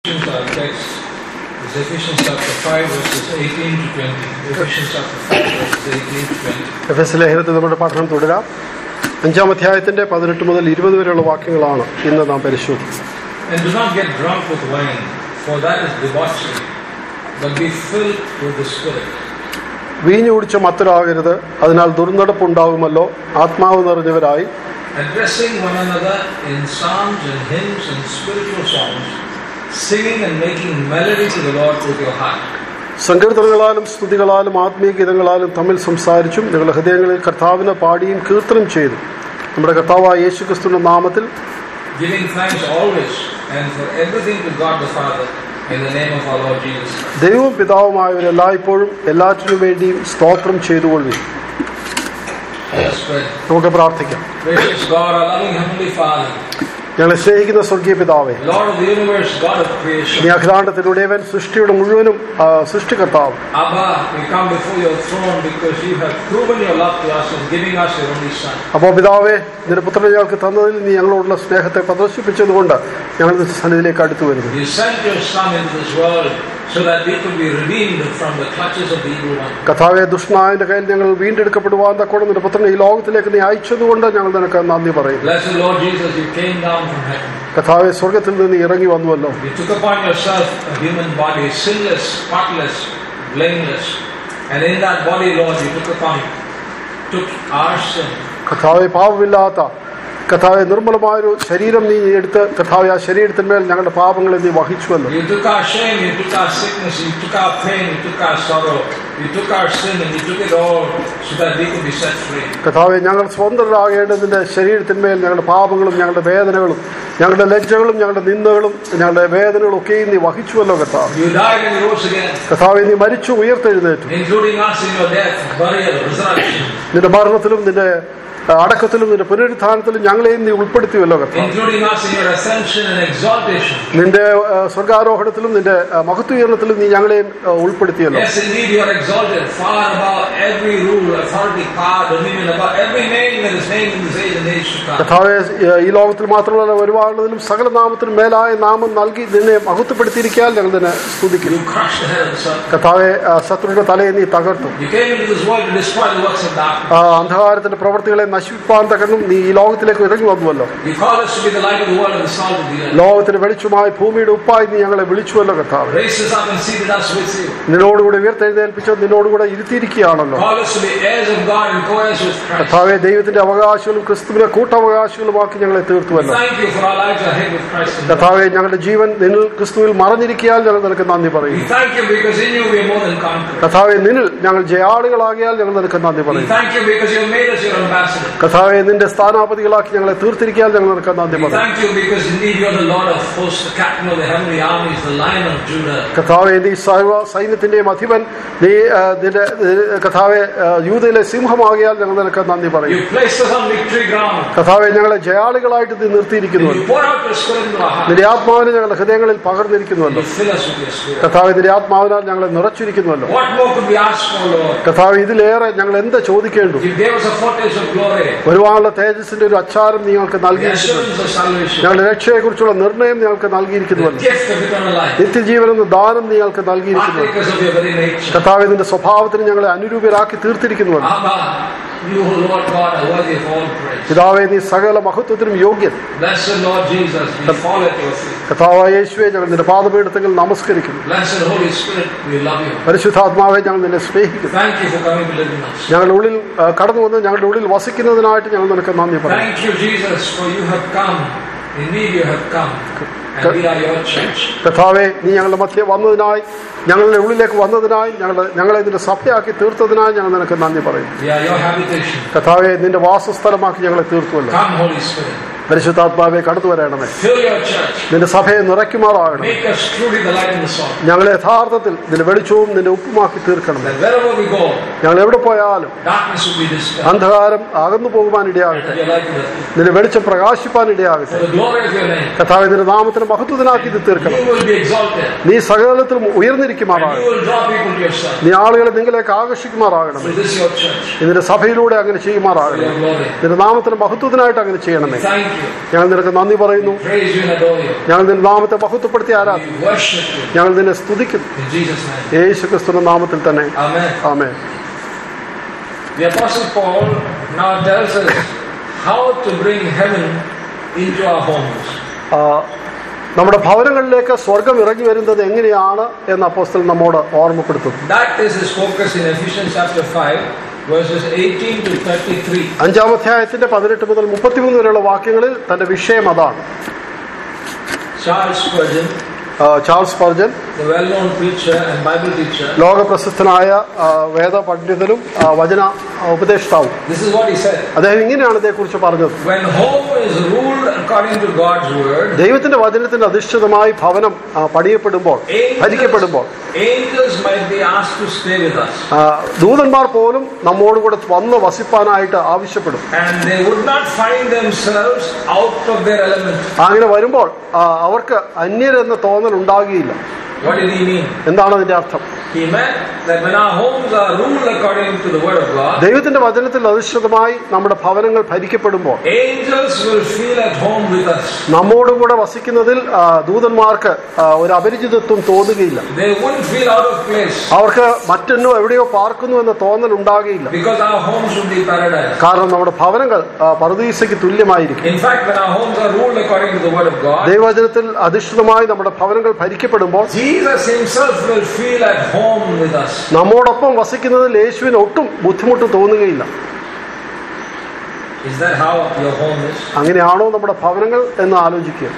Ephesians, our text is Ephesians chapter 5, verses 18 to 20. Ephesians chapter 5, verses 18 to 20. F S ലേഖനത്തിൽ നമ്മുടെ പഠനം തുടരാം അഞ്ചാം അധ്യായത്തിന്റെ പതിനെട്ട് മുതൽ ഇരുപത് വരെയുള്ള വാക്യങ്ങളാണ് ഇന്ന് നാം പരിശോധിക്കുന്നത് And do not get drunk with wine, for that is debauchery, but be filled with the Spirit. വീഞ്ഞു കുടിച്ച് മത്തരാകരുത് അതിനാൽ ദുർനടപ്പുണ്ടാകുമല്ലോ ആത്മാവ് നിറഞ്ഞവരായി addressing one another in psalms and hymns and spiritual songs, singing and making melody to the Lord with your heart, സങ്കീർത്തനങ്ങളാലും സ്തുതികളാലും ആത്മീയ ഗീതങ്ങളാലും തമ്മിൽ സംസാരിച്ചും നിങ്ങളുടെ ഹൃദയങ്ങളിൽ കർത്താവിനെ പാടിയും കീർത്തനം ചെയ്തു നമ്മുടെ കർത്താവായ യേശു ക്രിസ്തുവിന്റെ നാമത്തിൽ giving thanks always and for everything to God the Father in the name of our Lord Jesus Christ. ദൈവവും പിതാവുമായവർ എല്ലായ്പ്പോഴും എല്ലാറ്റിനു വേണ്ടിയും സ്തോത്രം ചെയ്തുകൊള്ളു Let us pray. നമുക്ക് പ്രാർത്ഥിക്കാം Gracious God, our loving Heavenly Father, ഞങ്ങളെ സ്നേഹിക്കുന്ന സ്വർഗീയ പിതാവേ Lord of the universe, God of creation, നീ അഖിലാണ്ടത്തിലുടേവൻ സൃഷ്ടിയുടെ മുഴുവനും ആ, സൃഷ്ടികർത്താവ് Abba, we come before your throne because you have proven your love to us in giving us your only Son. അപ്പോൾ പിതാവേ നിന്റെ പുത്രനെ ഞങ്ങൾക്ക് തന്നതിൽ നീ ഞങ്ങളോടുള്ള സ്നേഹത്തെ പ്രദർശിപ്പിച്ചതുകൊണ്ട് ഞങ്ങൾ നിന്റെ സന്നിധിയിലേക്ക് അടുത്തു വരുന്നു You sent your Son into this world so that we could be redeemed from the clutches of the evil one. കഥാവെ ദുഷ്ണായന്റെ കയ്യിൽ ഞങ്ങൾ വീണ്ടെടുക്കപ്പെടുവാൻ തക്കോടെ നിന്റെ പുത്രനെ ഈ ലോകത്തിലേക്ക് നീ അയച്ചതുകൊണ്ട് ഞങ്ങൾ നിനക്ക് നന്ദി പറയുന്നു Blessed Lord Jesus, you came down from heaven. കഥാവെ സ്വർഗത്തിൽ നിന്ന് ഇറങ്ങി വന്നുവല്ലോ You took upon yourself a human body, sinless, spotless, blameless. And in that body, Lord, you took upon, took our sin. കഥാവെ പാപമില്ലാത്ത കഥാവെ നിർമ്മലമായൊരു ശരീരം നീ എടുത്ത് കഥാവെ ആ ശരീരത്തിന്മേൽ ഞങ്ങളുടെ പാപങ്ങളെ നീ വഹിച്ചുവല്ലോ You took our shame, you took our sickness, you took our pain, you took our sorrow, you took our sin, and you took it all so that we could be set free. കഥാവെ ഞങ്ങൾ സ്വതന്ത്രരാകേണ്ടതിന്റെ ശരീരത്തിന്മേൽ ഞങ്ങളുടെ പാപങ്ങളും ഞങ്ങളുടെ വേദനകളും ഞങ്ങളുടെ ലജ്ജകളും ഞങ്ങളുടെ നിന്ദകളും ഞങ്ങളുടെ വേദനകളും ഒക്കെയും നീ വഹിച്ചുവല്ലോ കഥാവ് You died and you rose again, കഥാവെ നീ മരിച്ചു ഉയർത്തെഴുന്നേറ്റു including us in your death, burial, resurrection, നിന്റെ മരണത്തിലും നിന്റെ ആ, അടക്കത്തിലും നിന്റെ പുനരുത്ഥാനത്തിലും ഞങ്ങളെയും നീ ഉൾപ്പെടുത്തിയല്ലോ കർത്താവ് including us in your ascension and exaltation. നിന്റെ ആ, സ്വർഗാരോഹണത്തിലും നിന്റെ ആ, മഹത്വീകരണത്തിലും നീ ഞങ്ങളെയും ആ, ഉൾപ്പെടുത്തിയല്ലോ Yes, indeed, you are exalted far above every rule, authority, power, dominion, above every name that is named in this age and age to come. കഥാവെ ആ, ഈ ലോകത്തിൽ മാത്രമല്ല വരുവാനുള്ളതിലും സകല നാമത്തിനും മേലായ നാമം നൽകി നിന്നെ മഹത്വപ്പെടുത്തിയിരിക്കാൻ ഞങ്ങൾ നിന്നെ സ്തുതിക്കുന്നു You crushed the head of the serpent. കഥാവെ ആ, ശത്രുവിന്റെ തലയെ നീ തകർത്തു You came into this world to destroy the works of darkness. ആ, അന്ധകാരത്തിന്റെ പ്രവൃത്തികളെ നശിപ്പാൻ തകർന്നും നീ ഈ ലോകത്തിലേക്ക് ഇറങ്ങി വന്നുവല്ലോ You called us to be the light of the world and the salt of the earth. ലോകത്തിന് വെളിച്ചമായി ഭൂമിയുടെ ഉപ്പായി നീ ഞങ്ങളെ വിളിച്ചുവല്ലോ കർത്താവ് Raised us up and seated us with you. നിന്നോടുകൂടെ ഉയർത്തെഴുന്നേൽപ്പിച്ചോ നിന്നോടുകൂടെ ഇരുത്തിയിരിക്കുകയാണല്ലോ Called us to be heirs of God and co-heirs with Christ. കർത്താവെ ദൈവത്തിന്റെ അവകാശങ്ങളും ക്രിസ്തുവിന്റെ കൂട്ടവകാശങ്ങളുമാക്കി ഞങ്ങളെ തീർത്തുവല്ലോ Thank you for our lives are hid with Christ in God. കർത്താവെ ഞങ്ങളുടെ ജീവൻ നിന്നിൽ ക്രിസ്തുവിൽ മറഞ്ഞിരിക്കാൻ ഞങ്ങൾ നിനക്ക് നന്ദി We പറയുന്നു thank you because in you we are more than conquerors. കർത്താവെ നിന്നിൽ ഞങ്ങൾ ജയാളികളാകിയാൽ ഞങ്ങൾ നിനക്ക് നന്ദി We പറയുന്നു thank you because you have made us your ambassadors. കർത്താവെ നിന്റെ സ്ഥാനാപതികളാക്കി ഞങ്ങളെ തീർത്തിരിക്കാൻ ഞങ്ങൾ നിനക്ക് നന്ദി We പറയുന്നു thank you because indeed you are the Lord of hosts, the captain of the heavenly armies, the lion of Judah. കർത്താവെ നീ സർവ സൈന്യത്തിന്റെയും അധിപൻ നീ ആ, നിന്റെ നിന്റെ കർത്താവെ ആ, യൂതയിലെ സിംഹമാകിയാൽ ഞങ്ങൾ നിനക്ക് നന്ദി പറയും You placed us on victory ground. കർത്താവെ ഞങ്ങളെ ജയാളികളായിട്ട് നീ നിർത്തിയിരിക്കുന്നു And you pour out your spirit into our hearts. നിന്റെ ആത്മാവിനെ ഞങ്ങളുടെ ഹൃദയങ്ങളിൽ പകർന്നിരിക്കുന്നുവല്ലോ You fill us with your spirit. കർത്താവെ നിന്റെ ആത്മാവിനാൽ ഞങ്ങളെ നിറച്ചിരിക്കുന്നുവല്ലോ What more could we ask for, Lord? കർത്താവ് ഇതിലേറെ ഞങ്ങൾ എന്ത് ചോദിക്കേണ്ടു You gave us a foretaste of glory, വരുവാനുള്ള തേജസ്സിന്റെ ഒരു അച്ചാരം നീ ഞങ്ങൾക്ക് the നൽകിയിരിക്കുന്നു assurance of salvation, ഞങ്ങളുടെ രക്ഷയെക്കുറിച്ചുള്ള നിർണയം ഞങ്ങൾക്ക് the നൽകിയിരിക്കുന്നുവല്ലോ gift of eternal life, നിത്യജീവൻ എന്ന ദാനം നീ ഞങ്ങൾക്ക് നൽകിയിരിക്കുന്നു partakers of your very nature. കർത്താവ് നിന്റെ സ്വഭാവത്തിന് ഞങ്ങളെ അനുരൂപരാക്കി തീർത്തിരിക്കുന്നുവല്ലോ Abba, you, Lord God, are worthy of all praise. പിതാവെ നീ സകല മഹത്വത്തിനും യോഗ്യൻ Blessed Lord Jesus, we fall at your feet. കർത്താവായ യേശുവെ ഞങ്ങൾ നിന്റെ പാദപീഠത്തിൽ നമസ്കരിക്കുന്നു Blessed Holy Spirit, we love you. പരിശുദ്ധാത്മാവെ ഞങ്ങൾ നിന്നെ സ്നേഹിക്കുന്നു Thank you for coming to live in us. ഞങ്ങളുടെ ഉള്ളിൽ ആ, കടന്നു വന്ന് ഞങ്ങളുടെ ഉള്ളിൽ വസിക്കുന്നതിനായിട്ട് ഞങ്ങൾ നിനക്ക് നന്ദി പറയും Thank you, Jesus, for you have come. Indeed, you have come. And we are your church. കർത്താവെ നീ ഞങ്ങളുടെ മധ്യ വന്നതിനായി ഞങ്ങളുടെ ഉള്ളിലേക്ക് വന്നതിനായി ഞങ്ങളുടെ ഞങ്ങളെ നിന്റെ സഭയാക്കി തീർത്തതിനായി ഞങ്ങൾ നിനക്ക് നന്ദി പറയും We are your habitation. കർത്താവെ നിന്റെ വാസസ്ഥലമാക്കി ഞങ്ങളെ തീർത്തുവല്ലോ Come, Holy Spirit. പരിശുദ്ധാത്മാവെ കടന്നു വരണമേ Fill your church. നിന്റെ സഭയെ നിറയ്ക്കുമാറാകണം Make us truly the light and the salt. ഞങ്ങളെ യഥാർത്ഥത്തിൽ നിന്റെ വെളിച്ചവും നിന്റെ ഉപ്പുമാക്കി തീർക്കണമേ That wherever we go, ഞങ്ങൾ എവിടെ പോയാലും darkness will be dispelled. അന്ധകാരം അകന്നു പോകുവാൻ ഇടയാകട്ടെ And your light will appear. നിന്റെ വെളിച്ചം പ്രകാശിപ്പാൻ ഇടയാകട്ടെ For the glory of your name, കർത്താവ് നിന്റെ നാമത്തിന് മഹത്വത്തിനാക്കി ഇത് തീർക്കണം you will be exalted. നീ സകലത്തിലും And ഉയർന്നിരിക്കുമാറാകണം you will draw people to yourself. നീ ആളുകളെ നിങ്ങളിലേക്ക് ആകർഷിക്കുമാറാകണം For this is your church. ഇതിന്റെ സഭയിലൂടെ അങ്ങനെ For ചെയ്യുമാറാകണം your glory. നിന്റെ നാമത്തിന് മഹത്വത്തിനായിട്ട് അങ്ങനെ ചെയ്യണമേ Thank you. you. ഞങ്ങൾ നിനക്ക് നന്ദി പറയുന്നു Praise you and adore you. ഞങ്ങൾ നിന്റെ നാമത്തെ മഹത്വപ്പെടുത്തി ആരാധിക്കും We worship you. ഞങ്ങൾ നിന്നെ സ്തുതിക്കും In Jesus' name. യേശു ക്രിസ്തുവിന്റെ നാമത്തിൽ തന്നെ Amen. ആമേ The Apostle Paul now tells us how to bring heaven into our homes. നമ്മുടെ ഭവനങ്ങളിലേക്ക് സ്വർഗം ഇറങ്ങി വരുന്നത് എങ്ങനെയാണ് എന്ന് അപ്പോസ്തലൻ നമ്മോട് ഓർമ്മപ്പെടുത്തുന്നു That is his focus in Ephesians chapter 5, verses 18 to 33. അഞ്ചാം അധ്യായത്തിന്റെ പതിനെട്ട് മുതൽ മുപ്പത്തിമൂന്ന് വരെയുള്ള വാക്യങ്ങളിൽ തന്റെ വിഷയം അതാണ് Charles Spurgeon, ആ, Charles Spurgeon the well known preacher and Bible teacher, ലോകപ്രശസ്തനായ ആ, വേദ പണ്ഡിതനും ആ, വചന ഉപദേഷ്ടാവും this is what he said. അദ്ദേഹം ഇങ്ങനെയാണ് ഇതേക്കുറിച്ച് പറഞ്ഞത് When home is ruled according to God's word, ദൈവത്തിന്റെ വചനത്തിന്റെ അധിഷ്ഠിതമായി ഭവനം ആ, പണിയപ്പെടുമ്പോൾ ഭരിക്കപ്പെടുമ്പോൾ angels, angels might be asked to stay with us. ആ, ദൂതന്മാർ പോലും നമ്മോടുകൂടെ വന്ന് വസിപ്പാനായിട്ട് ആവശ്യപ്പെടും And they would not find themselves out of their element. അങ്ങനെ വരുമ്പോൾ ആ, അവർക്ക് അന്യരെന്ന തോന്നൽ ഉണ്ടാകുകയില്ല What did he mean? എന്താണ് അതിന്റെ അർത്ഥം He meant that when our homes are ruled according to the word of God, ദൈവത്തിന്റെ വചനത്തിൽ അധിഷ്ഠിതമായി നമ്മുടെ ഭവനങ്ങൾ ഭരിക്കപ്പെടുമ്പോൾ angels will feel at home with us. നമ്മോടുകൂടെ വസിക്കുന്നതിൽ ആ, ദൂതന്മാർക്ക് ആ, ഒരു അപരിചിതത്വം തോന്നുകയില്ല They wouldn't feel out of place അവർക്ക് മറ്റൊന്നോ എവിടെയോ പാർക്കുന്നു എന്ന തോന്നൽ ഉണ്ടാകുകയില്ല because our homes would be paradise. കാരണം നമ്മുടെ ഭവനങ്ങൾ ആ, പറുദീസയ്ക്ക് തുല്യമായിരിക്കും In fact, when our homes are ruled according to the word of God, ദൈവവചനത്തിൽ അധിഷ്ഠിതമായി നമ്മുടെ ഭവനങ്ങൾ ഭരിക്കപ്പെടുമ്പോൾ Jesus himself will feel at home with us. നമ്മോടൊപ്പം വസിക്കുന്നതിൽ യേശുവിന് ഒട്ടും ബുദ്ധിമുട്ട് തോന്നുകയില്ല Is that how your home is? അങ്ങനെയാണോ നമ്മുടെ ഭവനങ്ങൾ എന്ന് ആലോചിക്കുക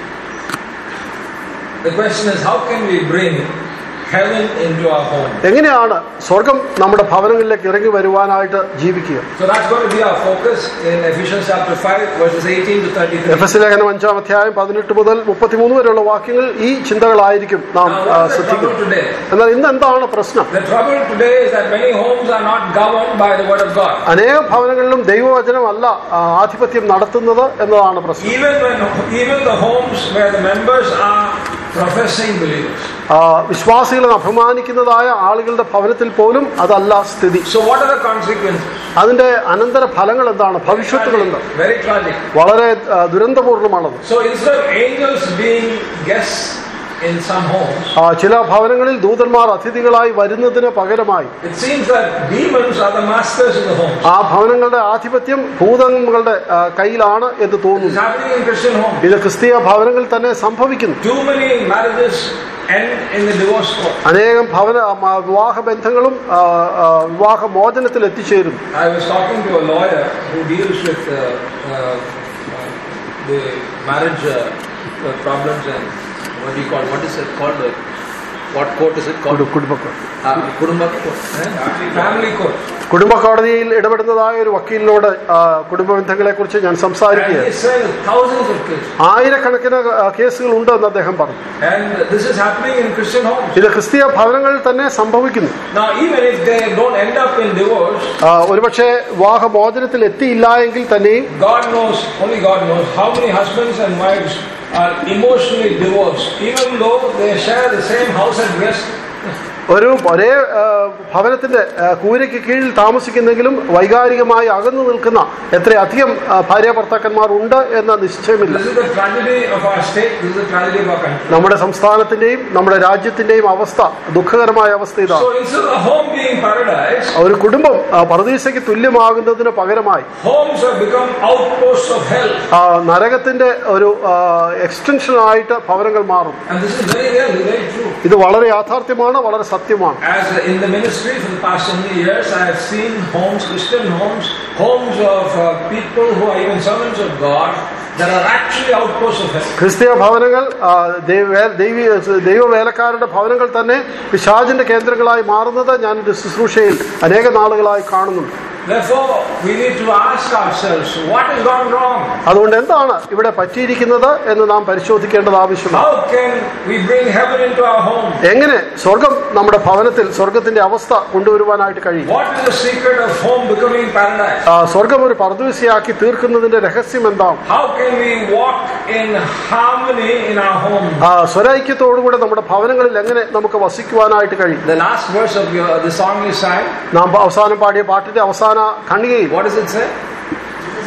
The question is, how can we bring heaven into our home? എങ്ങനെയാണ് സ്വർഗം നമ്മുടെ ഭവനങ്ങളിലേക്ക് ഇറങ്ങി വരുവാനായിട്ട് ജീവിക്കുക So that's going to be our focus in Ephesians chapter 5, verses 18 to 33. F S ലേഖനം അഞ്ചാം അധ്യായം പതിനെട്ട് മുതൽ മുപ്പത്തിമൂന്ന് വരെയുള്ള വാക്യങ്ങൾ ഈ ചിന്തകളായിരിക്കും നാം Now, ആ, what's the trouble ശ്രദ്ധിക്കുന്നത് today? എന്നാൽ ഇന്ന് എന്താണ് പ്രശ്നം The trouble today is that many homes are not governed by the word of God. അനേകം ഭവനങ്ങളിലും ദൈവവചനമല്ല ആ, ആധിപത്യം നടത്തുന്നത് എന്നതാണ് പ്രശ്നം Even when even the homes where the members are professing believers. ആ, വിശ്വാസികളെ അഭിമാനിക്കുന്നതായ ആളുകളുടെ ഭവനത്തിൽ പോലും അതല്ല സ്ഥിതി So what are the consequences? അതിന്റെ അനന്തര ഫലങ്ങൾ എന്താണ് ഭവിഷ്യത്തുകൾ എന്താണ് Very tragic. വളരെ ആ, ദുരന്തപൂർണ്ണമാണത് So instead of angels being guests in some homes, ആ, ചില ഭവനങ്ങളിൽ ദൂതന്മാർ അതിഥികളായി വരുന്നതിന് പകരമായി it seems that demons are the masters in the homes. ആ ഭവനങ്ങളുടെ ആധിപത്യം ഭൂതങ്ങളുടെ ആ, കയ്യിലാണ് എന്ന് It's തോന്നുന്നു happening in Christian homes. ഇത് ക്രിസ്തീയ ഭവനങ്ങളിൽ തന്നെ സംഭവിക്കുന്നു Too many marriages end in the divorce court. അനേകം ഭവന ആ, വിവാഹ ബന്ധങ്ങളും ആ, ആ, വിവാഹ മോചനത്തിൽ എത്തിച്ചേരുന്നു I was talking to a lawyer who deals with uh, uh, uh, the marriage uh, uh, problems and what do you call what is it called? Uh, what court is it called? കുടു- കുടുംബ Uh, Kudumba court. Eh? Family court. കുടുംബ കോടതിയിൽ ഇടപെടുന്നതായ ഒരു വക്കീലിനോട് ആ, കുടുംബ ബന്ധങ്ങളെ കുറിച്ച് ഞാൻ And സംസാരിക്കുകയാണ് he said thousands of cases. ആയിരക്കണക്കിന് ആ, കേസുകൾ ഉണ്ട് എന്ന് അദ്ദേഹം പറഞ്ഞു And this is happening in Christian homes. ഇത് ക്രിസ്തീയ ഭവനങ്ങളിൽ തന്നെ സംഭവിക്കുന്നു Now, even if they don't end up in divorce, ആ, ഒരുപക്ഷെ വിവാഹമോചനത്തിൽ എത്തിയില്ല എങ്കിൽ തന്നെയും God knows, only God knows, how many husbands and wives are emotionally divorced, even though they share the same house and rest. ഒരു ഒരേ ആ, ഭവനത്തിന്റെ ആ, കൂരയ്ക്ക് കീഴിൽ താമസിക്കുന്നെങ്കിലും വൈകാരികമായി അകന്നു നിൽക്കുന്ന എത്രയധികം ആ, ഭാര്യ ഭർത്താക്കന്മാർ ഉണ്ട് എന്ന നിശ്ചയമില്ല This is the tragedy of our state, this is the tragedy of our country. നമ്മുടെ സംസ്ഥാനത്തിന്റെയും നമ്മുടെ രാജ്യത്തിന്റെയും അവസ്ഥ ദുഃഖകരമായ അവസ്ഥ ഇതാണ് So instead of the home being paradise, ഒരു കുടുംബം ആ, പറുദീസയ്ക്ക് തുല്യമാകുന്നതിന് പകരമായി homes have become outposts of hell. ആ, നരകത്തിന്റെ ഒരു എക്സ്റ്റൻഷൻ ആയിട്ട് ഭവനങ്ങൾ മാറും And this is very real, very true. ഇത് വളരെ യാഥാർത്ഥ്യമാണ് വളരെ സത്യമാണ് As in the ministry for the past so many years, I have seen homes, Christian homes, homes of uh, people who are even servants of God, that are actually outposts of hell. ക്രിസ്തീയ ഭവനങ്ങൾ ആ, ദൈവ- ദൈവീ ദൈവവേലക്കാരുടെ ഭവനങ്ങൾ തന്നെ പിശാചിന്റെ കേന്ദ്രങ്ങളായി മാറുന്നത് ഞാൻ ഒരു ശുശ്രൂഷയിൽ അനേക നാളുകളായി കാണുന്നുണ്ട് Therefore, we need to ask ourselves, what has gone wrong? അതുകൊണ്ട് എന്താണ് ഇവിടെ പറ്റിയിരിക്കുന്നത് എന്ന് നാം പരിശോധിക്കേണ്ടത് ആവശ്യമാണ് How can we bring heaven into our home? എങ്ങനെ സ്വർഗം നമ്മുടെ ഭവനത്തിൽ സ്വർഗത്തിന്റെ അവസ്ഥ കൊണ്ടുവരുവാനായിട്ട് കഴിയും What is the secret of home becoming paradise? ആ, സ്വർഗം ഒരു പർദൂസിയാക്കി തീർക്കുന്നതിന്റെ രഹസ്യം എന്താണ് How can we walk in harmony in our home? ആ, സ്വരൈക്യത്തോടുകൂടെ നമ്മുടെ ഭവനങ്ങളിൽ എങ്ങനെ നമുക്ക് വസിക്കുവാനായിട്ട് കഴിയും The last verse of your, the song you sang, നാം അവസാനം പാടിയ പാട്ടിന്റെ അവസാന ഖണ്ഡികയിൽ what does it say?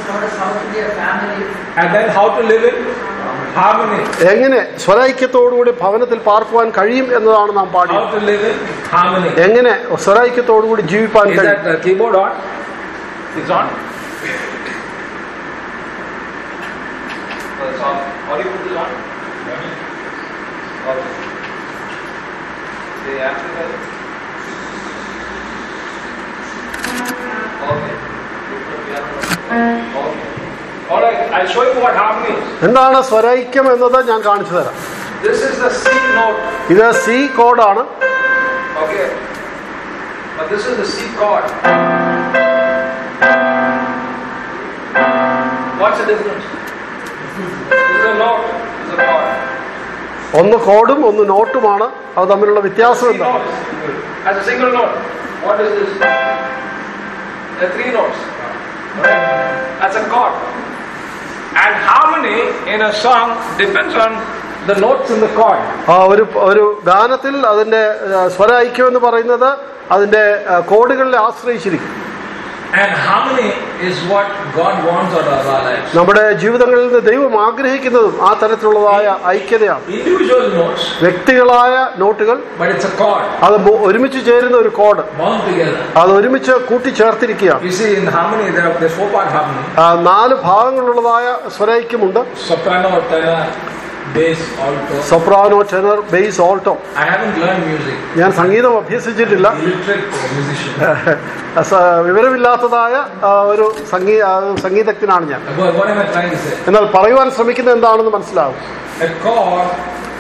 How to, how to be a family. and then how to live in harmony. എങ്ങനെ സ്വരൈക്യത്തോടുകൂടി ഭവനത്തിൽ പാർക്കുവാൻ കഴിയും എന്നതാണ് നാം പാടിയത് How to live in harmony. എങ്ങനെ സ്വരൈക്യത്തോടുകൂടി ജീവിപ്പാൻ Is കഴിയും that uh, keyboard on? It's on? Oh, it's on. How do you put this on? Okay. The amplifier? Okay. You put piano on. Okay. All right, I'll show you what harmony is. എന്താണ് സ്വരൈക്യം എന്നത് ഞാൻ കാണിച്ചു തരാം This is the C note. ഇത് C കോഡാണ് Okay. But this is the C chord. What's the difference? This is a note, this is a chord. ഒന്ന് കോഡും ഒന്ന് നോട്ടുമാണ് അത് തമ്മിലുള്ള വ്യത്യാസം Three എന്താണ് notes. As a single note. What is this? There are three notes. Right? That's a chord. And harmony in a song depends on the notes in the chord. ആ ഒരു ഒരു ഗാനത്തിൽ അതിന്റെ ആ, സ്വര ഐക്യം എന്ന് പറയുന്നത് അതിന്റെ ആ, കോഡുകളിലെ ആശ്രയിച്ചിരിക്കും And harmony is what God wants out of our lives. നമ്മുടെ ജീവിതങ്ങളിൽ നിന്ന് ദൈവം ആഗ്രഹിക്കുന്നതും ആ തരത്തിലുള്ളതായ ഐക്യതയാണ് Individual notes, വ്യക്തികളായ നോട്ടുകൾ but it's a chord അത് മു- ഒരുമിച്ച് ചേരുന്ന ഒരു കോഡ് bound together. അത് ഒരുമിച്ച് കൂട്ടിച്ചേർത്തിരിക്കുകയാണ് You see, in harmony, there are there's four part harmony: ആ, നാല് ഭാഗങ്ങളുള്ളതായ സ്വരൈക്യമുണ്ട് soprano, tenor, bass, alto. Soprano tenor bass alto I haven't learned music. ഞാൻ സംഗീതം അഭ്യസിച്ചിട്ടില്ല Illiterate musician. സ- വിവരമില്ലാത്തതായ ആ, ഒരു സംഗീ ആ, സംഗീതജ്ഞനാണ് ഞാൻ But what am I trying to say? എന്നാൽ പറയുവാൻ ശ്രമിക്കുന്നത് എന്താണെന്ന് മനസ്സിലാവും A chord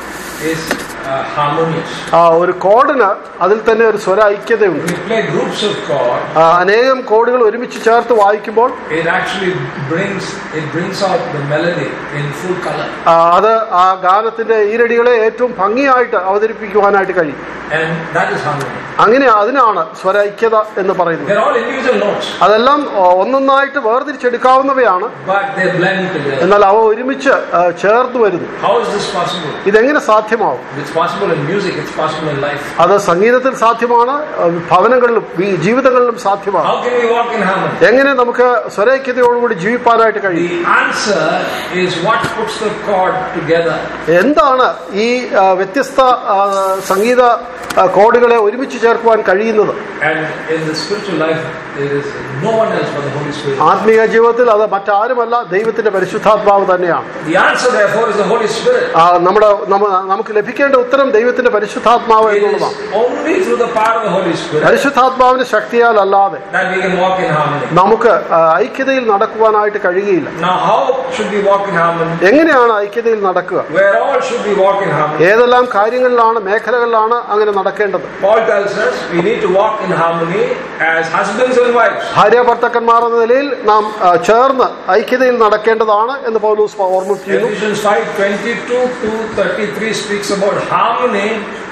is uh, harmonious. ആ ഒരു കോഡിന് അതിൽ തന്നെ ഒരു സ്വര ഐക്യതയുണ്ട് When you play groups of chords, ആ, അനേകം കോഡുകൾ ഒരുമിച്ച് ചേർത്ത് വായിക്കുമ്പോൾ it actually brings it brings out the melody in full color. ആ, അത് ആ ഗാനത്തിന്റെ ഈരടികളെ ഏറ്റവും ഭംഗിയായിട്ട് അവതരിപ്പിക്കുവാനായിട്ട് കഴിയും And that is harmony. അങ്ങനെ അതിനാണ് സ്വരൈക്യത എന്ന് പറയുന്നത് They're all individual notes, അതെല്ലാം ആ, ഒന്നൊന്നായിട്ട് വേർതിരിച്ചെടുക്കാവുന്നവയാണ് but they blend together. എന്നാൽ അവ ഒരുമിച്ച് ആ, ചേർന്ന് വരുന്നു How is this possible? ഇതെങ്ങനെ സാധ്യമാവും It's possible in music, it's possible in life. അത് സംഗീതത്തിൽ സാധ്യമാണ് ആ, ഭവനങ്ങളിലും ഈ ജീവിതങ്ങളിലും സാധ്യമാണ് How can we walk in harmony? എങ്ങനെ നമുക്ക് സ്വരൈക്യതയോടുകൂടി ജീവിപ്പാനായിട്ട് കഴിയും The answer is what puts the chord together. എന്താണ് ഈ ആ, വ്യത്യസ്ത ആ, സംഗീത ആ, കോഡുകളെ ഒരുമിച്ച് ചേർക്കുവാൻ കഴിയുന്നത് And in the spiritual life, there is no one else but the Holy Spirit. ആത്മീയ ജീവിതത്തിൽ അത് മറ്റാരുമല്ല ദൈവത്തിന്റെ പരിശുദ്ധാത്മാവ് തന്നെയാണ് The answer, therefore, is the Holy Spirit. ആ, നമ്മുടെ നമ്മ- നമുക്ക് ലഭിക്കേണ്ട ഉത്തരം ദൈവത്തിന്റെ പരിശുദ്ധാത്മാവ് It is എന്നുള്ളതാണ് only through the power of the Holy Spirit പരിശുദ്ധാത്മാവിന്റെ ശക്തിയാൽ അല്ലാതെ that we can walk in harmony. നമുക്ക് ആ, ഐക്യതയിൽ നടക്കുവാനായിട്ട് കഴിയുകയില്ല Now, how should we walk in harmony? എങ്ങനെയാണ് ഐക്യതയിൽ നടക്കുക Where all should we walk in harmony? ഏതെല്ലാം കാര്യങ്ങളിലാണ് മേഖലകളിലാണ് അങ്ങനെ നടക്കേണ്ടത് Paul tells us we need to walk in harmony as husbands and wives. ഭാര്യ ഭർത്താക്കന്മാർ എന്ന നിലയിൽ നാം ആ, ചേർന്ന് ഐക്യതയിൽ നടക്കേണ്ടതാണ് എന്ന് പൗലൂസ് ഓർമ്മിപ്പിക്കുന്നു Ephesians 5 22 to 33 speaks about harmony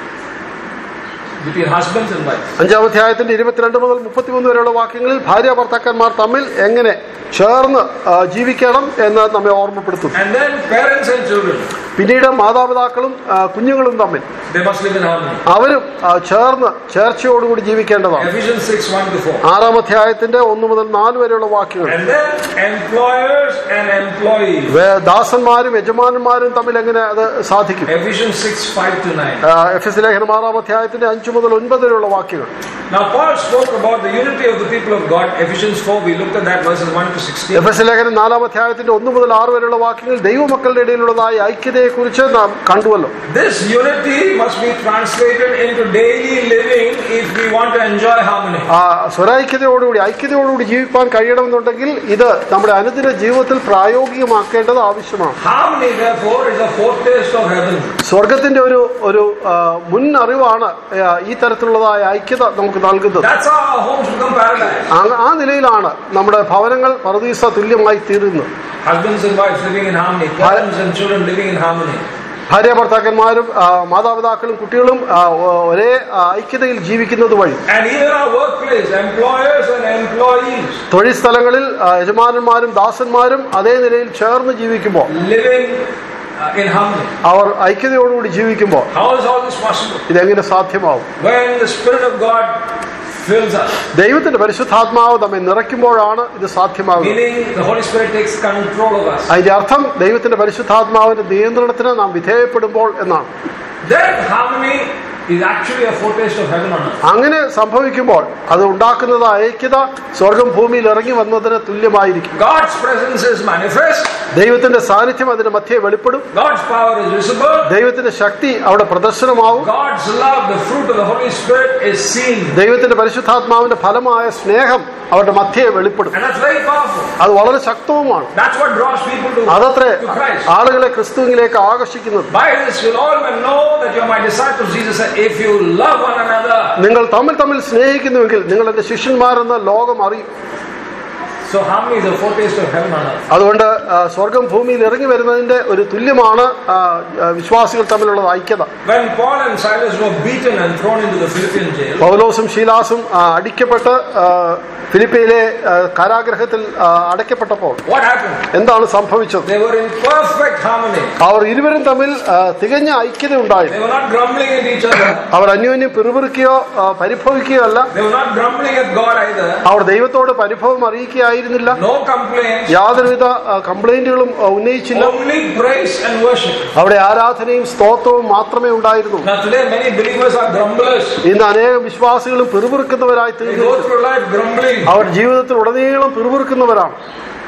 between husbands and wives. അഞ്ചാം അധ്യായത്തിന്റെ ഇരുപത്തിരണ്ട് മുതൽ മുപ്പത്തിമൂന്ന് വരെയുള്ള വാക്യങ്ങളിൽ ഭാര്യ ഭർത്താക്കന്മാർ തമ്മിൽ എങ്ങനെ ചേർന്ന് ആ, ജീവിക്കണം എന്ന് നമ്മെ ഓർമ്മപ്പെടുത്തുന്നു And then parents and children, പിന്നീട് മാതാപിതാക്കളും ആ, കുഞ്ഞുങ്ങളും തമ്മിൽ they must live in harmony. അവരും ആ, ചേർന്ന് ചേർച്ചയോടുകൂടി ജീവിക്കേണ്ടതാണ് Ephesians 6 1 to 4. ആറാം അധ്യായത്തിന്റെ ഒന്ന് മുതൽ നാല് വരെയുള്ള വാക്യങ്ങൾ And then employers and employees. വേ- ദാസന്മാരും യജമാനന്മാരും തമ്മിൽ എങ്ങനെ അത് സാധിക്കും Ephesians 6 5 to 9. ആ, എഫ് എസ് ലേഖനം ആറാം അധ്യായത്തിന്റെ അഞ്ചു മുതൽ ഒൻപത് വരെയുള്ള വാക്യങ്ങൾ Now, Paul spoke about the unity of the people of God. Ephesians 4, we looked at that verses 1 to 16. F S ലേഖനം നാലാം അധ്യായത്തിന്റെ ഒന്ന് മുതൽ ആറ് വരെയുള്ള വാക്യങ്ങൾ ദൈവമക്കളുടെ ഇടയിലുള്ളതായ ഐക്യതയെക്കുറിച്ച് നാം കണ്ടുവല്ലോ This unity must be translated into daily living if we want to enjoy harmony. ആ സ്വരൈക്യതയോടുകൂടി ഐക്യതയോടുകൂടി ജീവിക്കാൻ കഴിയണമെന്നുണ്ടെങ്കിൽ ഇത് നമ്മുടെ അനുദിന ജീവിതത്തിൽ പ്രായോഗികമാക്കേണ്ടത് ആവശ്യമാണ് Harmony, therefore, is a foretaste of heaven. സ്വർഗത്തിന്റെ ഒരു ഒരു ആ, മുൻ അറിവാണ് ആ, ഈ തരത്തിലുള്ളതായ ഐക്യത നമുക്ക് നൽകുന്നത് That's how our homes become paradise. ആ- ആ നിലയിലാണ് നമ്മുടെ ഭവനങ്ങൾ പരദീസ തുല്യമായി തീരുന്നത് Husbands and wives living in harmony, parents and children living in harmony. ഭാര്യ ഭർത്താക്കന്മാരും ആ, മാതാപിതാക്കളും കുട്ടികളും ആ, ഒ- ഒരേ ആ, ഐക്യതയിൽ ജീവിക്കുന്നത് വഴി And even our workplace, employers and employees തൊഴിൽ സ്ഥലങ്ങളിൽ ആ, യജമാനന്മാരും ദാസന്മാരും അതേ നിലയിൽ ചേർന്ന് ജീവിക്കുമ്പോൾ living uh, in harmony. അവർ ഐക്യതയോടുകൂടി ജീവിക്കുമ്പോൾ How is all this possible? ഇതെങ്ങനെ സാധ്യമാവും When the Spirit of God fills us. ദൈവത്തിന്റെ പരിശുദ്ധാത്മാവ് നമ്മെ നിറയ്ക്കുമ്പോഴാണ് ഇത് സാധ്യമാകുന്നത് Meaning the Holy Spirit takes control of us. അതിന്റെ അർത്ഥം ദൈവത്തിന്റെ പരിശുദ്ധാത്മാവിന്റെ നിയന്ത്രണത്തിന് നാം വിധേയപ്പെടുമ്പോൾ എന്നാണ് That harmony is actually a foretaste of heaven on earth. അങ്ങനെ സംഭവിക്കുമ്പോൾ അത് ഉണ്ടാക്കുന്നത് ഐക്യത സ്വർഗം ഭൂമിയിൽ ഇറങ്ങി വന്നതിന് തുല്യമായിരിക്കും God's presence is manifest. ദൈവത്തിന്റെ സാന്നിധ്യം അതിന്റെ മധ്യേ വെളിപ്പെടും God's power is visible. ദൈവത്തിന്റെ ശക്തി അവിടെ പ്രദർശനമാവും God's love, the fruit of the Holy Spirit, is seen. ദൈവത്തിന്റെ പരിശുദ്ധാത്മാവിന്റെ ഫലമായ സ്നേഹം അവരുടെ മധ്യേ വെളിപ്പെടും And that's very powerful. അത് വളരെ ശക്തവുമാണ് That's what draws people to, അതത്രേ to Christ. ആളുകളെ ക്രിസ്തുവിലേക്ക് ആകർഷിക്കുന്നത് By this will all men know that you are my disciples, Jesus said, if you love one another. നിങ്ങൾ തമ്മിൽ തമ്മിൽ സ്നേഹിക്കുന്നുവെങ്കിൽ നിങ്ങൾ എന്റെ ശിഷ്യന്മാരെന്ന് ലോകം അറിയും So harmony is a foretaste of heaven on earth. അതുകൊണ്ട് ആ, സ്വർഗം ഭൂമിയിൽ ഇറങ്ങി വരുന്നതിന്റെ ഒരു തുല്യമാണ് ആ, ആ, വിശ്വാസികൾ തമ്മിലുള്ള ഐക്യത When Paul and Silas were beaten and thrown into the Philippian jail, പൗലോസും ശീലാസും ആ, അടിക്കപ്പെട്ട് ആ, ഫിലിപ്പയിലെ ആ, കാരാഗ്രഹത്തിൽ ആ, അടയ്ക്കപ്പെട്ടപ്പോൾ what happened? എന്താണ് സംഭവിച്ചത് They were in perfect harmony. അവർ ഇരുവരും തമ്മിൽ ആ, തികഞ്ഞ ഐക്യത ഉണ്ടായിരുന്നു They were not grumbling at each other. അവർ അന്യോന്യം പിറുപിറുക്കുകയോ ആ, പരിഭവിക്കുകയോ അല്ല They were not grumbling at God either. അവർ ദൈവത്തോട് പരിഭവം അറിയിക്കുകയായിരുന്നില്ല No complaints. യാതൊരുവിധ ആ, കംപ്ലൈന്റുകളും ആ, ഉന്നയിച്ചില്ല Only praise and worship. അവിടെ ആരാധനയും സ്തോത്രവും മാത്രമേ ഉണ്ടായിരുന്നു Now today many believers are grumblers. ഇന്ന് അനേകം വിശ്വാസികളും പിറുപിറുക്കുന്നവരായി They തീർന്നു go through life grumbling. അവർ ജീവിതത്തിൽ ഉടനീളം പിറുപിറുക്കുന്നവരാണ്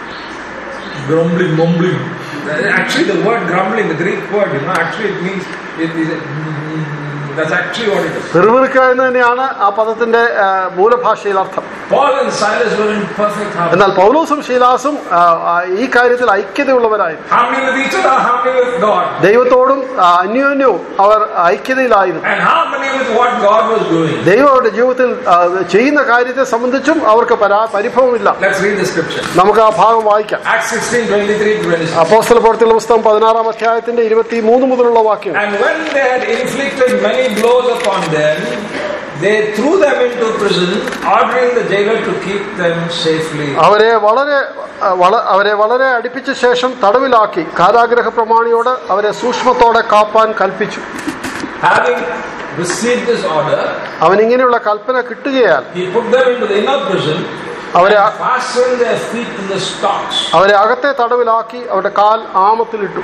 Grumbling, mumbling. Actually, the word grumbling, the Greek word, you know, actually it means it is. That's actually what it is. പിറുപിറുക്കുക എന്ന് തന്നെയാണ് ആ പദത്തിന്റെ ആ, മൂലഭാഷയിൽ അർത്ഥം Paul and Silas were in perfect harmony. എന്നാൽ പൗലോസും ശീലാസും ആ, ആ, ഈ കാര്യത്തിൽ ഐക്യതയുള്ളവരായിരുന്നു Harmony with each other, harmony with God, ദൈവത്തോടും ആ, അന്യോന്യവും അവർ ഐക്യതയിലായിരുന്നു and harmony with what God was doing. ദൈവം അവരുടെ ജീവിതത്തിൽ ആ, ചെയ്യുന്ന കാര്യത്തെ സംബന്ധിച്ചും അവർക്ക് പരാ പരിഭവമില്ല Let's read the scripture. നമുക്ക് ആ ഭാഗം വായിക്കാം Acts 16 23 to 26. അപ്പോസ്തല പ്രവൃത്തിയുള്ള പുസ്തകം പതിനാറാം അധ്യായത്തിന്റെ ഇരുപത്തി മൂന്ന് മുതലുള്ള വാക്യം And when they had inflicted many blows upon them, they threw them into prison, ordering the jailer to keep them safely. അവരെ വളരെ ആ, വള- അവരെ വളരെ അടുപ്പിച്ച ശേഷം തടവിലാക്കി കാരാഗ്രഹ പ്രമാണിയോട് അവരെ സൂക്ഷ്മത്തോടെ കാപ്പാൻ കൽപ്പിച്ചു Having received this order, അവൻ ഇങ്ങനെയുള്ള കൽപ്പന കിട്ടുകയാൽ he put them into the inner prison അവരെ and fastened their feet in the stocks. അവരെ അകത്തെ തടവിലാക്കി അവരുടെ കാൽ ആമത്തിലിട്ടു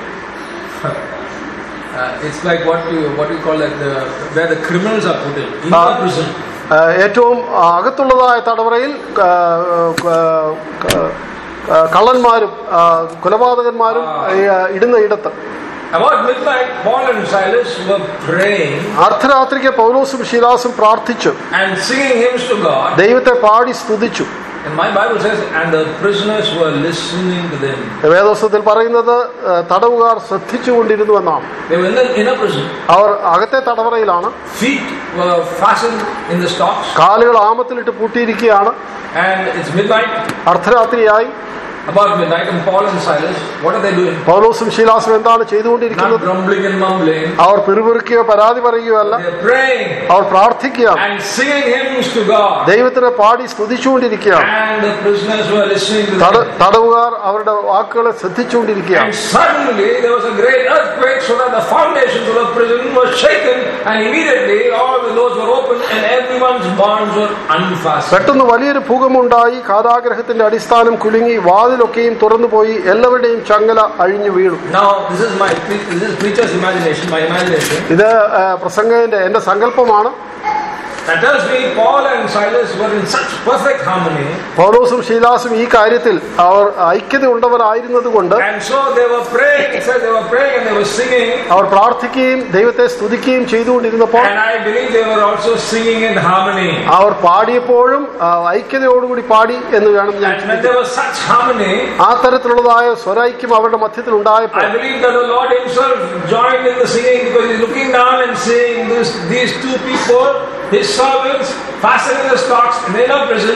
Uh, it's like what you what you call like the where the criminals are put in inner Ah. prison. ആ, ഏറ്റവും അകത്തുള്ളതായ തടവറയിൽ ആ, ആ, ആ, കള്ളന്മാരും ആ, കൊലപാതകന്മാരും ആ, ഇടുന്ന ഇടത്ത് About midnight, Paul and Silas were praying അർദ്ധരാത്രിക്ക് പൗലോസും ശീലാസും പ്രാർത്ഥിച്ചു and singing hymns to God. ദൈവത്തെ പാടി സ്തുതിച്ചു And my Bible says, and the prisoners were listening to them. വേദോസ്തത്തിൽ പറയുന്നത് ആ, തടവുകാർ ശ്രദ്ധിച്ചുകൊണ്ടിരുന്നു എന്നാണ് They were in the inner prison. അവർ അകത്തെ തടവറയിലാണ് Feet were fastened in the stocks, കാലുകൾ ആമത്തിലിട്ട് പൂട്ടിയിരിക്കുകയാണ് and it's midnight. അർദ്ധരാത്രിയായി About midnight, and Paul and Silas, what are they doing? പൗലോസും ശീലാസും എന്താണ് Not ചെയ്തുകൊണ്ടിരിക്കുന്നത് grumbling and mumbling. അവർ പിറുപിറുക്കുകയോ പരാതി പറയുകയോ അല്ല They're praying അവർ പ്രാർത്ഥിക്കുകയാണ് and singing hymns to God. ദൈവത്തിനെ പാടി സ്തുതിച്ചുകൊണ്ടിരിക്കുകയാണ് And the prisoners were listening to തട- them. തടവുകാർ അവരുടെ വാക്കുകളെ ശ്രദ്ധിച്ചുകൊണ്ടിരിക്കുകയാണ് And suddenly there was a great earthquake so that the foundations of the prison were shaken and immediately all the doors were opened and everyone's bonds were unfastened. പെട്ടെന്ന് വലിയൊരു ഭൂകമ്പമുണ്ടായി കാരാഗ്രഹത്തിന്റെ അടിസ്ഥാനം കുലുങ്ങി വാതിലൊക്കെയും തുറന്നുപോയി എല്ലാവരുടെയും ചങ്ങല അഴിഞ്ഞു വീണു Now this is my pre- this is preacher's imagination, my imagination. ഇത് ആ, പ്രസംഗത്തിന്റെ എന്റെ സങ്കല്പമാണ് That tells me Paul and Silas were in such perfect harmony പൗലോസും ശീലാസും ഈ കാര്യത്തിൽ അവർ ഐക്യത ഉള്ളവരായിരുന്നത് കൊണ്ട് and so they were praying, it says they were praying and they were singing അവർ പ്രാർത്ഥിക്കുകയും ദൈവത്തെ സ്തുതിക്കുകയും ചെയ്തുകൊണ്ടിരുന്നപ്പോൾ and I believe they were also singing in harmony. അവർ പാടിയപ്പോഴും ആ, ഐക്യതയോടുകൂടി പാടി എന്ന് വേണം ഞാൻ And when ചിന്തിക്കാൻ. there was such harmony, ആ തരത്തിലുള്ളതായ സ്വരൈക്യം അവരുടെ മധ്യത്തിൽ ഉണ്ടായപ്പോൾ I believe that the Lord Himself joined in the singing because He's looking down and seeing this, these two people, His servants, fastened in the stocks in the inner prison,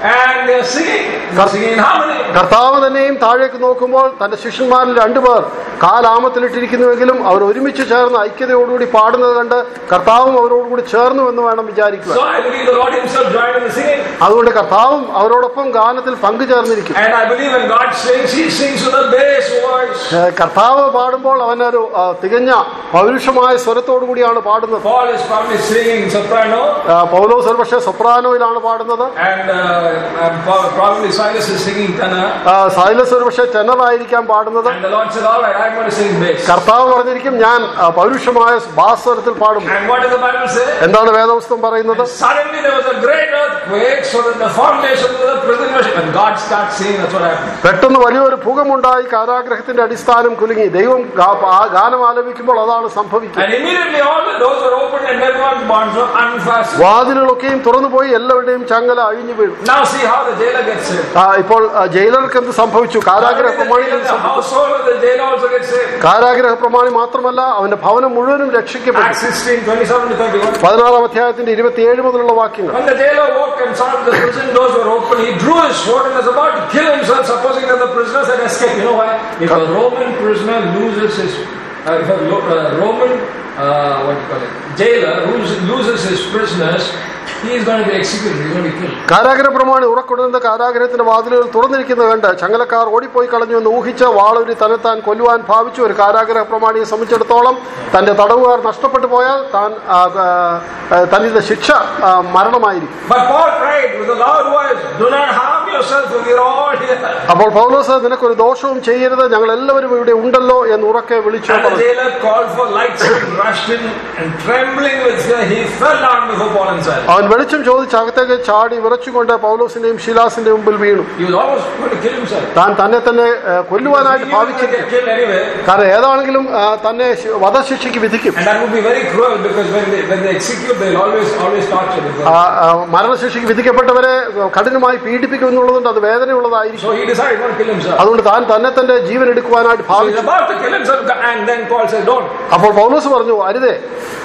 and they're singing. They're singing in harmony. കർത്താവ് തന്നെയും താഴേക്ക് നോക്കുമ്പോൾ തന്റെ ശിഷ്യന്മാരിൽ രണ്ടുപേർ കാലാമത്തിലിട്ടിരിക്കുന്നുവെങ്കിലും അവർ ഒരുമിച്ച് ചേർന്ന് ഐക്യതയോടുകൂടി പാടുന്നത് കണ്ട് കർത്താവും അവരോടുകൂടി ചേർന്നു എന്ന് വേണം വിചാരിക്കുക So I believe the Lord Himself joined in the singing. അതുകൊണ്ട് കർത്താവും അവരോടൊപ്പം ഗാനത്തിൽ പങ്കുചേർന്നിരിക്കും And I believe when God sings, He sings with a bass voice. ഏ, കർത്താവ് പാടുമ്പോൾ അവനൊരു ആ, തികഞ്ഞ പൗരുഷമായ സ്വരത്തോടു കൂടിയാണ് പാടുന്നത് Paul is probably singing soprano, ആ, പൗലോസ് ഒരു പക്ഷേ സൊപ്രാനോയിലാണ് പാടുന്നത് and uh, um, pro- probably Silas is singing tenor. ആ, സൈലസ് ഒരു പക്ഷേ ടെനറായിരിക്കാം പാടുന്നത് And the Lord said, All right, I'm going to sing bass. കർത്താവ് പറഞ്ഞിരിക്കും ഞാൻ ആ, പൗരുഷമായ ബാസ്വരത്തിൽ പാടും And what does the Bible say? എന്താണ് വേദപുസ്തകം പറയുന്നത് Suddenly there was a great earthquake so that the foundations of the prison was When God starts singing, that's what happened. പെട്ടെന്ന് വലിയൊരു ഭൂകമുണ്ടായി കാരാഗ്രഹത്തിന്റെ അടിസ്ഥാനം കുലുങ്ങി ദൈവം ഗാ- ആ ഗാനം ആലപിക്കുമ്പോൾ അതാണ് സംഭവിക്കുക And immediately all the doors were opened and everyone's bonds were unfastened. വാതിലുകളൊക്കെയും തുറന്നുപോയി എല്ലാവരുടെയും ചങ്ങല അഴിഞ്ഞു വീഴും Now see how the jailer gets saved. ആ, ഇപ്പോൾ ആ, ജയിലർക്ക് എന്ത് സംഭവിച്ചു കാരാഗ്രഹ Not only the പ്രമാണി jailer, എന്ത് the സംഭവിച്ചു household of the jailer also gets saved. കാരാഗ്രഹ പ്രമാണി മാത്രമല്ല അവന്റെ ഭവനം മുഴുവനും രക്ഷിക്കപ്പെട്ടു Acts 16, 27 to 31. പതിനാറാം അധ്യായത്തിന്റെ ഇരുപത്തിയേഴ് മുതലുള്ള വാക്യങ്ങൾ When the jailer woke and saw that the prison doors were open, he drew his sword and was about to kill himself, supposing that the prisoners had escaped. You know why? If a Roman prisoner loses his, uh, if a Lo- uh, Roman, uh, what do you call it, jailer loses, loses his prisoners, he is going to be executed, he is going to be killed. കാരാഗ്രഹ പ്രമാണി ഉറക്കൊടുന്ന കാരാഗ്രഹത്തിന്റെ വാതിലുകൾ തുറന്നിരിക്കുന്നത് കണ്ട് ചങ്ങലക്കാർ ഓടിപ്പോയി കളഞ്ഞു എന്ന് ഊഹിച്ച വാളൂരി തന്നെത്താൻ കൊല്ലുവാൻ ഭാവിച്ചു ഒരു കാരാഗ്രഹ പ്രമാണിയെ സംബന്ധിച്ചിടത്തോളം തന്റെ തടവുകാർ നഷ്ടപ്പെട്ടു പോയാൽ താൻ ആ, ആ, ആ, തന്റെ ശിക്ഷ ആ, മരണമായിരിക്കും But Paul cried with a loud voice, Do not harm yourself, for we are all here. അപ്പോൾ പൗലോസ് നിനക്കൊരു ദോഷവും ചെയ്യരുത് ഞങ്ങൾ എല്ലാവരും ഇവിടെ ഉണ്ടല്ലോ എന്ന് ഉറക്കെ വിളിച്ചു And the പറഞ്ഞു jailer called for lights and rushed in, and trembling with fear, he fell down before Paul and Silas. അവൻ വെളിച്ചം ചോദിച്ച് അകത്തേക്ക് ചാടി വിറച്ചുകൊണ്ട് പൗലോസിന്റെയും ശിലാസിന്റെ മുമ്പിൽ വീണു He was almost going to kill himself. താൻ തന്നെ തന്നെ ആ, കൊല്ലുവാനായിട്ട് He was going to ഭാവിച്ചിരിക്കും get killed anyway. കാരണം ഏതാണെങ്കിലും ആ, തന്നെ ശി- വധശിക്ഷയ്ക്ക് വിധിക്കും And that would be very cruel because when they, when they execute, they'll always always torture them. ആ, ആ, മരണശിക്ഷയ്ക്ക് വിധിക്കപ്പെട്ടവരെ കഠിനമായി പീഡിപ്പിക്കും എന്നുള്ളതുകൊണ്ട് അത് വേദനയുള്ളതായിരിക്കും So he decided not to kill himself. അതുകൊണ്ട് താൻ തന്നെ തന്റെ ജീവൻ എടുക്കുവാനായിട്ട് So he's ഭാവിച്ചു about to kill himself, and then Paul said, "Don't." അപ്പോൾ പൗലോസ് പറഞ്ഞു അരുതേ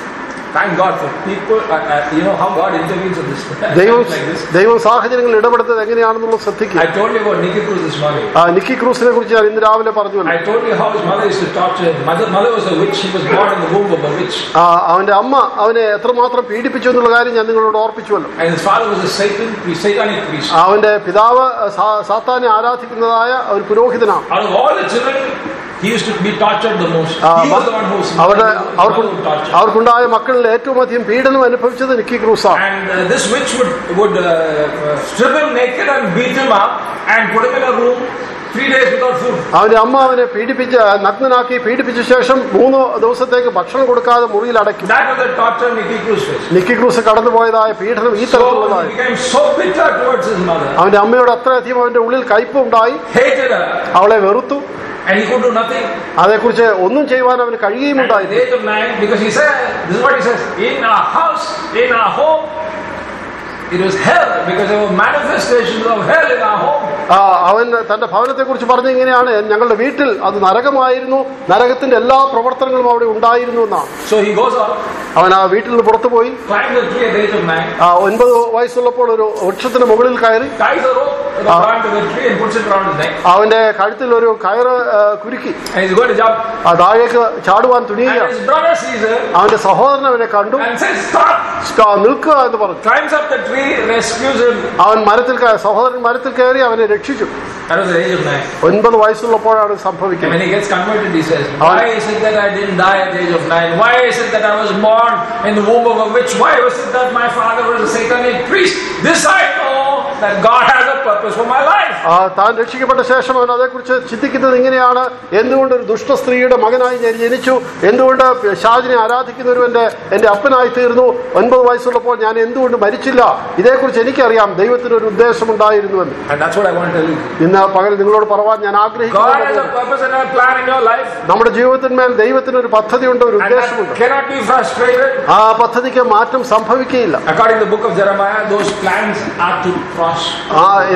Thank God for people. Uh, uh, you know how God intervenes in this ദൈവം like this. ദൈവം സാഹചര്യങ്ങൾ ഇടപെടുത്തത് എങ്ങനെയാണെന്നുള്ളത് ശ്രദ്ധിക്കുക I told you about Nicky Cruz this morning. ആ, നിക്കി ക്രൂസിനെ കുറിച്ച് ഞാൻ ഇന്ന് രാവിലെ പറഞ്ഞുവല്ലോ I told you how his mother used to torture him. Mother, mother was a witch. She was born in the womb of a witch. ആ, അവന്റെ അമ്മ അവനെ എത്രമാത്രം പീഡിപ്പിച്ചു എന്നുള്ള കാര്യം ഞാൻ നിങ്ങളോട് ഓർപ്പിച്ചുവല്ലോ And his father was a Satan, priest, satanic priest. അവന്റെ പിതാവ് സാ- സാത്താനെ ആരാധിക്കുന്നതായ ഒരു പുരോഹിതനാണ് Out of all the children, he used to be tortured the most. ആ, he was the one who was അവരുടെ his അവർക്ക് mother would torture. അവർക്കുണ്ടായ മക്കളിൽ ഏറ്റവും അധികം പീഡനം അനുഭവിച്ചത് Nikki ക്രൂസാണ് And uh, this witch would, would uh, uh, strip him naked and beat him up and put him in a room three days without food. അവന്റെ അമ്മ അവനെ പീഡിപ്പിച്ച് നഗ്നനാക്കി പീഡിപ്പിച്ച ശേഷം മൂന്ന് ദിവസത്തേക്ക് ഭക്ഷണം കൊടുക്കാതെ മുറിയിൽ അടയ്ക്കും That was the torture Nicky Cruz faced. Nicky Cruz കടന്നുപോയതായ പീഡനം ഈ So he തരത്തിലുള്ളതായി became so bitter towards his mother, അവന്റെ അമ്മയോട് അത്രയധികം അവന്റെ ഉള്ളിൽ കയ്പുണ്ടായി hated her, അവളെ വെറുത്തു and he could do nothing. അതേക്കുറിച്ച് ഒന്നും ചെയ്യുവാൻ അവന് And at the കഴിയുമുണ്ടായിരുന്നു age of nine, because he said, this is what he says, in our house, in our home, it was hell, because there were manifestations of hell in our home. ആ, അവൻ തന്റെ ഭവനത്തെ കുറിച്ച് പറഞ്ഞ ഇങ്ങനെയാണ് ഞങ്ങളുടെ വീട്ടിൽ അത് നരകമായിരുന്നു നരകത്തിന്റെ എല്ലാ പ്രവർത്തനങ്ങളും അവിടെ ഉണ്ടായിരുന്നു എന്നാണ് So he goes out, അവൻ ആ വീട്ടിൽ നിന്ന് പുറത്തുപോയി climbs the tree at the age of nine, ആ, ഒൻപത് വയസ്സുള്ളപ്പോൾ ഒരു വൃക്ഷത്തിന് മുകളിൽ കയറി ties a rope around to the tree and puts it around his neck, അവന്റെ കഴുത്തിൽ ഒരു കയറ് ആ, കുരുക്കി and he's going to jump. ആ താഴേക്ക് ചാടുവാൻ And തുനിയുകയാണ് his brother sees it അവന്റെ സഹോദരൻ അവനെ കണ്ടു and says, Stop! "സ്റ്റാ, നിൽക്കുക എന്ന് പറഞ്ഞു Climbs up the tree, rescues him. അവൻ മരത്തിൽ കയ- സഹോദരൻ മരത്തിൽ കയറി അവനെ രക്ഷിച്ചു That was the age of nine. ഒൻപത് വയസ്സുള്ളപ്പോഴാണ് ഇത് And സംഭവിക്കുന്നത് when he gets converted, he says, Why is it that I didn't die at the age of nine? Why is it that I was born in the womb of a witch? Why was it that my father was a satanic priest? This I know that God has a purpose for my life. ആ, താൻ രക്ഷിക്കപ്പെട്ട ശേഷം അവൻ അതേക്കുറിച്ച് ചിന്തിക്കുന്നത് ഇങ്ങനെയാണ് എന്തുകൊണ്ട് ഒരു ദുഷ്ട സ്ത്രീയുടെ മകനായി ഞാൻ ജനിച്ചു എന്തുകൊണ്ട് ഷാജിനെ ആരാധിക്കുന്നവരുവന്റെ എന്റെ അപ്പനായി തീർന്നു ഒൻപത് വയസ്സുള്ളപ്പോൾ ഞാൻ എന്തുകൊണ്ട് മരിച്ചില്ല ഇതേക്കുറിച്ച് എനിക്കറിയാം ദൈവത്തിന് ഒരു ഉദ്ദേശമുണ്ടായിരുന്നുവെന്ന് And that's what I want to tell you. ഇന്ന് പകൽ നിങ്ങളോട് പറവാൻ ഞാൻ God has ആഗ്രഹിക്കുന്നു a purpose and a plan in your life. നമ്മുടെ ജീവിതത്തിന്മേൽ ദൈവത്തിന് ഒരു പദ്ധതിയുണ്ട് ഒരു And ഉദ്ദേശമുണ്ട് that cannot be frustrated. ആ പദ്ധതിക്ക് മാറ്റം സംഭവിക്കുകയില്ല According to the book of Jeremiah, those plans are to prosper. ആ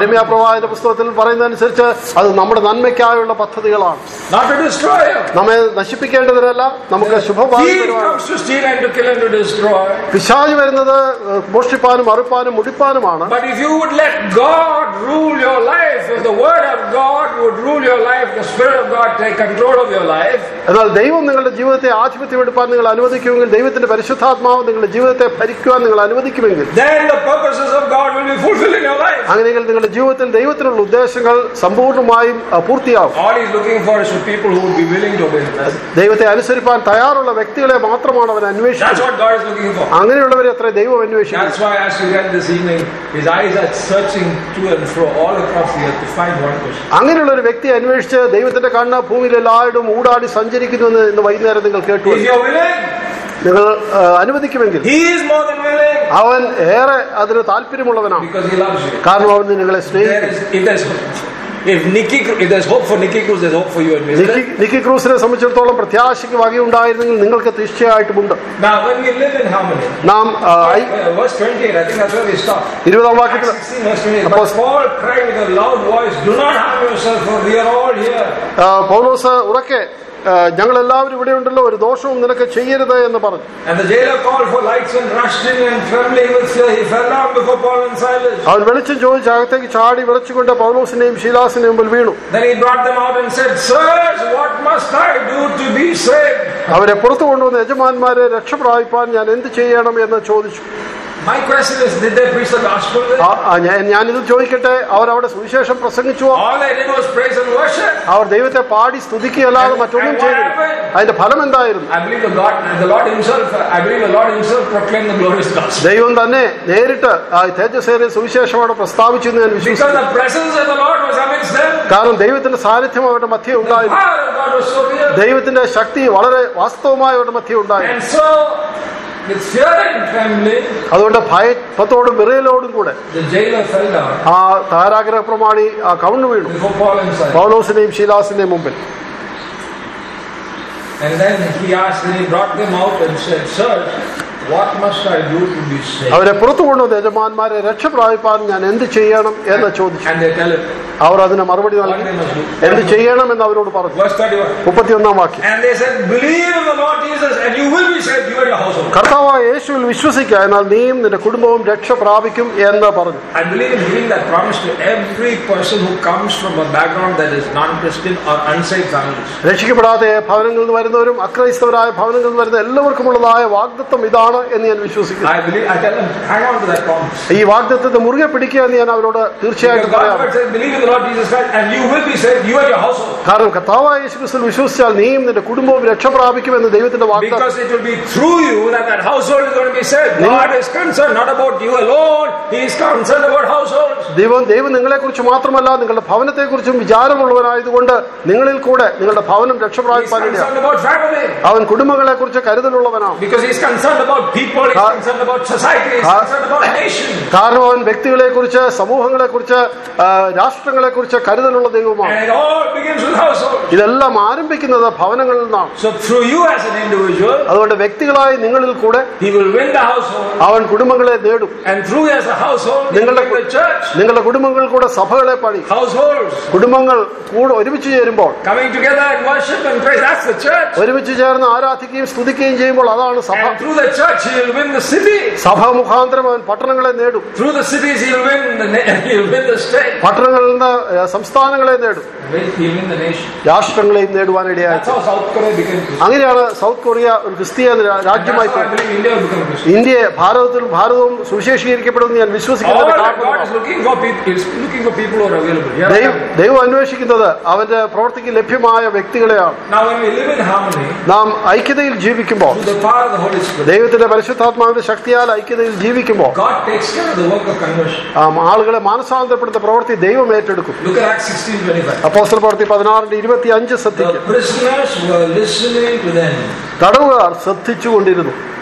ഇരമ്യ പ്രവാചന പുസ്തകത്തിൽ പറയുന്നതനുസരിച്ച് അത് നമ്മുടെ നന്മയ്ക്കായുള്ള പദ്ധതികളാണ് not to destroy you. നമ്മെ നശിപ്പിക്കേണ്ടതിനല്ല നമുക്ക് ശുഭഭാവി Thief തരുവാൻ comes to steal and to kill and to destroy. പിശാജ് വരുന്നത് ഏഹ്, മോഷ്ടിപ്പാനും അറുപ്പാനും മുടിപ്പാനുമാണ് But if you would let God rule your life, if the Word of God would rule your life, the Spirit of God take control of your life, എന്നാൽ ദൈവം നിങ്ങളുടെ ജീവിതത്തെ ആധിപത്യം എടുപ്പാൻ നിങ്ങൾ അനുവദിക്കുമെങ്കിൽ ദൈവത്തിന്റെ പരിശുദ്ധാത്മാവ് നിങ്ങളുടെ ജീവിതത്തെ ഭരിക്കുവാൻ നിങ്ങൾ അനുവദിക്കുമെങ്കിൽ then the purposes of God will be fulfilled in your life. അങ്ങനെയെങ്കിൽ നിങ്ങളുടെ ജീവിതത്തിൽ ദൈവത്തിനുള്ള ഉദ്ദേശങ്ങൾ സമ്പൂർണ്ണമായും അഹ്, പൂർത്തിയാവും All He's looking for is for people who would be willing to obey Him. ദൈവത്തെ അനുസരിപ്പാൻ തയ്യാറുള്ള വ്യക്തികളെ മാത്രമാണ് അവൻ That's അന്വേഷിക്കുന്നത് what God is looking for. അങ്ങനെയുള്ളവരെ അത്ര ദൈവം അന്വേഷിക്കുന്നത് That's why, as we read this evening, His eyes are searching to and fro all across the earth to find one person. അങ്ങനെയുള്ള ഒരു വ്യക്തിയെ അന്വേഷിച്ച് ദൈവത്തിന്റെ കണ്ണ് ഭൂമിയിൽ എല്ലായിടും ഊടാടി സഞ്ചരിക്കുന്നു എന്ന് ഇന്ന് വൈകുന്നേരം നിങ്ങൾ കേട്ടു If you're willing, നിങ്ങൾ ആ, അനുവദിക്കുമെങ്കിൽ He is more than willing അവൻ ഏറെ അതിന് താല്പര്യമുള്ളവനാണ് because He loves you. കാരണം അവൻ നിങ്ങളെ There സ്നേഹിക്കും is, if there's if Nikki, if there's hope for Nikki Cruz, there's hope for you and me. isn't Nikki there? Nikki ക്രൂസിനെ സംബന്ധിച്ചിടത്തോളം പ്രത്യാശയ്ക്ക് വകയുണ്ടായിരുന്നെങ്കിൽ നിങ്ങൾക്ക് തീർച്ചയായിട്ടുമുണ്ട് Now, when we live in harmony, നാം ആ, I- uh, verse 28, I think that's where we stop. ഇരുപതാം Acts വാക്യത്തിൽ 16, verse 28. But Apostle- Paul cried with a loud voice, Do not harm yourself, for we are all here. ആ, പൗലോസ് ഉറക്കെ ഞങ്ങൾ എല്ലാവരും ഇവിടെ ഉണ്ടല്ലോ ഒരു ദോഷവും നിനക്ക് ചെയ്യരുത് എന്ന് പറഞ്ഞു And the jailer called for lights and rushed in and trembling with fear, he fell down before Paul and Silas. അവൻ വെളിച്ചം ചോദിച്ച് അകത്തേക്ക് ചാടി വിറച്ചുകൊണ്ട് പൗലോസിന്റെയും ശീലാസിന്റെയും മുമ്പിൽ വീണു Then he brought them out and said, Sirs, what must I do to be saved? അവരെ പുറത്തു കൊണ്ടുവന്ന യജമാന്മാരെ രക്ഷപ്രാപിപ്പാൻ ഞാൻ എന്ത് ചെയ്യണം എന്ന് ചോദിച്ചു My question is, did they preach the gospel? there? ആ- ആ, ഞാൻ- ഞാനിത് ചോദിക്കട്ടെ അവർ അവിടെ സുവിശേഷം പ്രസംഗിച്ചുവോ All they did was praise and worship. അവർ ദൈവത്തെ പാടി സ്തുതിക്കുകയല്ലാതെ മറ്റൊന്നും ചെയ്തില്ല അതിന്റെ ഫലം എന്തായിരുന്നു I believe the God, the Lord Himself, I believe the Lord Himself proclaimed the glorious gospel. ദൈവം തന്നെ നേരിട്ട് ആ തേജസ്സേറിയ സുവിശേഷം അവിടെ പ്രസ്താവിച്ചു എന്ന് ഞാൻ Because വിശ്വസിക്കുന്നു the presence of the Lord was amidst them. കാരണം ദൈവത്തിന്റെ സാന്നിധ്യം അവരുടെ മധ്യേ The ഉണ്ടായിരുന്നു power of God was so real. ദൈവത്തിന്റെ ശക്തി വളരെ വാസ്തവമായ അവരുടെ മധ്യേ ഉണ്ടായിരുന്നു And so, with fear and trembling, അതുകൊണ്ട് ഭയത്തോടും വിറയലോടും കൂടെ the jailer fell down ആ താരാഗ്രഹ പ്രമാണി ആ കവിണ്ണു വീണു before Paul and Silas. പൗലോസിന്റെയും ശീലാസിന്റെയും മുമ്പിൽ And then he asked, then he brought them out and said, Sir, what must I do to be saved? അവരെ പുറത്തു കൊണ്ടുവന്ന യജമാന്മാരെ രക്ഷ പ്രാപിപ്പാൻ ഞാൻ എന്ത് ചെയ്യണം എന്ന് ചോദിച്ചു And they tell him, അവർ അതിന് മറുപടി what നൽകി they must do. എന്ത് ചെയ്യണമെന്ന് അവരോട് പറഞ്ഞു Verse 31. മുപ്പത്തിയൊന്നാം വാക്യം And they said, Believe in the Lord Jesus, and you will be saved, you and your household. കർത്താവായ യേശുവിൽ വിശ്വസിക്കുക എന്നാൽ നീയും നിന്റെ കുടുംബവും രക്ഷ പ്രാപിക്കും എന്ന് പറഞ്ഞു I believe in giving that promise to every person who comes from a background that is non-Christian or unsaved families. രക്ഷിക്കപ്പെടാത്ത ഭവനങ്ങളിൽ നിന്ന് വരുന്നവരും അക്രൈസ്തവരായ ഭവനങ്ങളിൽ നിന്ന് വരുന്ന എല്ലാവർക്കുമുള്ളതായ വാഗ്ദത്വം ഇതാണ് എന്ന് ഞാൻ വിശ്വസിക്കുന്നു I believe, I tell them, hang on to that promise. ഈ വാഗ്ദത്വത്തെ മുറുകെ പിടിക്കുക എന്ന് ഞാൻ അവരോട് Because തീർച്ചയായിട്ടും God's പറയാം word says, believe in the Lord Jesus Christ, and you will be saved, you and your household. കാരണം കർത്താവായ യേശു ക്രിസ്തുവിൽ വിശ്വസിച്ചാൽ നീയും നിന്റെ കുടുംബവും രക്ഷ പ്രാപിക്കുമെന്ന് ദൈവത്തിന്റെ വാഗ്ദാനം Because it will be through you that that household is going to be saved. God is concerned not about you alone, He is concerned about households. ദൈവം ദൈവം നിങ്ങളെക്കുറിച്ച് മാത്രമല്ല നിങ്ങളുടെ ഭവനത്തെക്കുറിച്ചും വിചാരമുള്ളവനായതുകൊണ്ട് നിങ്ങളിൽ കൂടെ നിങ്ങളുടെ ഭവനം രക്ഷ He is പ്രാപിപ്പാനിടയാണ് concerned about family. അവൻ കുടുംബങ്ങളെ കുറിച്ച് കരുതലുള്ളവനാണ് Because He is concerned about people, He is God- concerned about society, He is God- concerned about nation. കാരണം അവൻ വ്യക്തികളെ കുറിച്ച് സമൂഹങ്ങളെ കുറിച്ച് രാഷ്ട്രങ്ങളെ കുറിച്ച് കരുതലുള്ള ദൈവമാണ് And it all begins with households. ഇതെല്ലാം ആരംഭിക്കുന്നത് ഭവനങ്ങളിൽ നിന്നാണ് So through you as an individual, അതുകൊണ്ട് വ്യക്തികളായി നിങ്ങളിൽ കൂടെ He will win the household. അവൻ കുടുംബങ്ങളെ നേടും And through you as a household, He will നിങ്ങളുടെ win the church. നിങ്ങളുടെ കുടുംബങ്ങൾ കൂടെ സഭകളെ പണി Households കുടുംബങ്ങൾ കൂടെ ഒരുമിച്ച് ചേരുമ്പോൾ coming together and worship and praise. That's the church. ഒരുമിച്ച് ചേർന്ന് ആരാധിക്കുകയും സ്തുതിക്കുകയും ചെയ്യുമ്പോൾ അതാണ് സഭ And through the church, He will win the city. സഭ മുഖാന്തരം അവൻ പട്ടണങ്ങളെ നേടും Through the cities, He'll win the na- He'll win the state. പട്ടണങ്ങളിൽ നിന്ന് ഏഹ്, സംസ്ഥാനങ്ങളെ നേടും He'll win the nation. രാഷ്ട്രങ്ങളെയും നേടുവാനിടയായി That's how South Korea became Christian. അങ്ങനെയാണ് സൗത്ത് കൊറിയ ഒരു ക്രിസ്തീയ രാ- And രാജ്യമായി that's how I തീർന്നത്. believe India will become Christian. India ഭാരതത്തിൽ ഭാരതവും സുവിശേഷീകരിക്കപ്പെടുമെന്ന് ഞാൻ All വിശ്വസിക്കുന്നതിന്റെ that God കാരണമാണ് is looking for people is looking for people who are available. Here I ദൈവം am. ദൈവം അന്വേഷിക്കുന്നത് അവന്റെ പ്രവൃത്തിക്ക് ലഭ്യമായ വ്യക്തികളെയാണ് Now, when we live in harmony, നാം ഐക്യതയിൽ ജീവിക്കുമ്പോൾ through the power of the Holy Spirit, ദൈവത്തിന്റെ പരിശുദ്ധാത്മാവിന്റെ ശക്തിയാൽ ഐക്യതയിൽ ജീവിക്കുമ്പോൾ God takes care of the work of conversion. ആ ആളുകളെ മാനസാന്തരപ്പെടുന്ന പ്രവൃത്തി ദൈവം ഏറ്റെടുക്കും Look at Acts 16:25. അപ്പോസ്റ്റൽ പ്രവൃത്തി പതിനാറിന്റെ ഇരുപത്തി അഞ്ച് ശ്രദ്ധിക്കും The prisoners were listening to them. തടവുകാർ ശ്രദ്ധിച്ചുകൊണ്ടിരുന്നു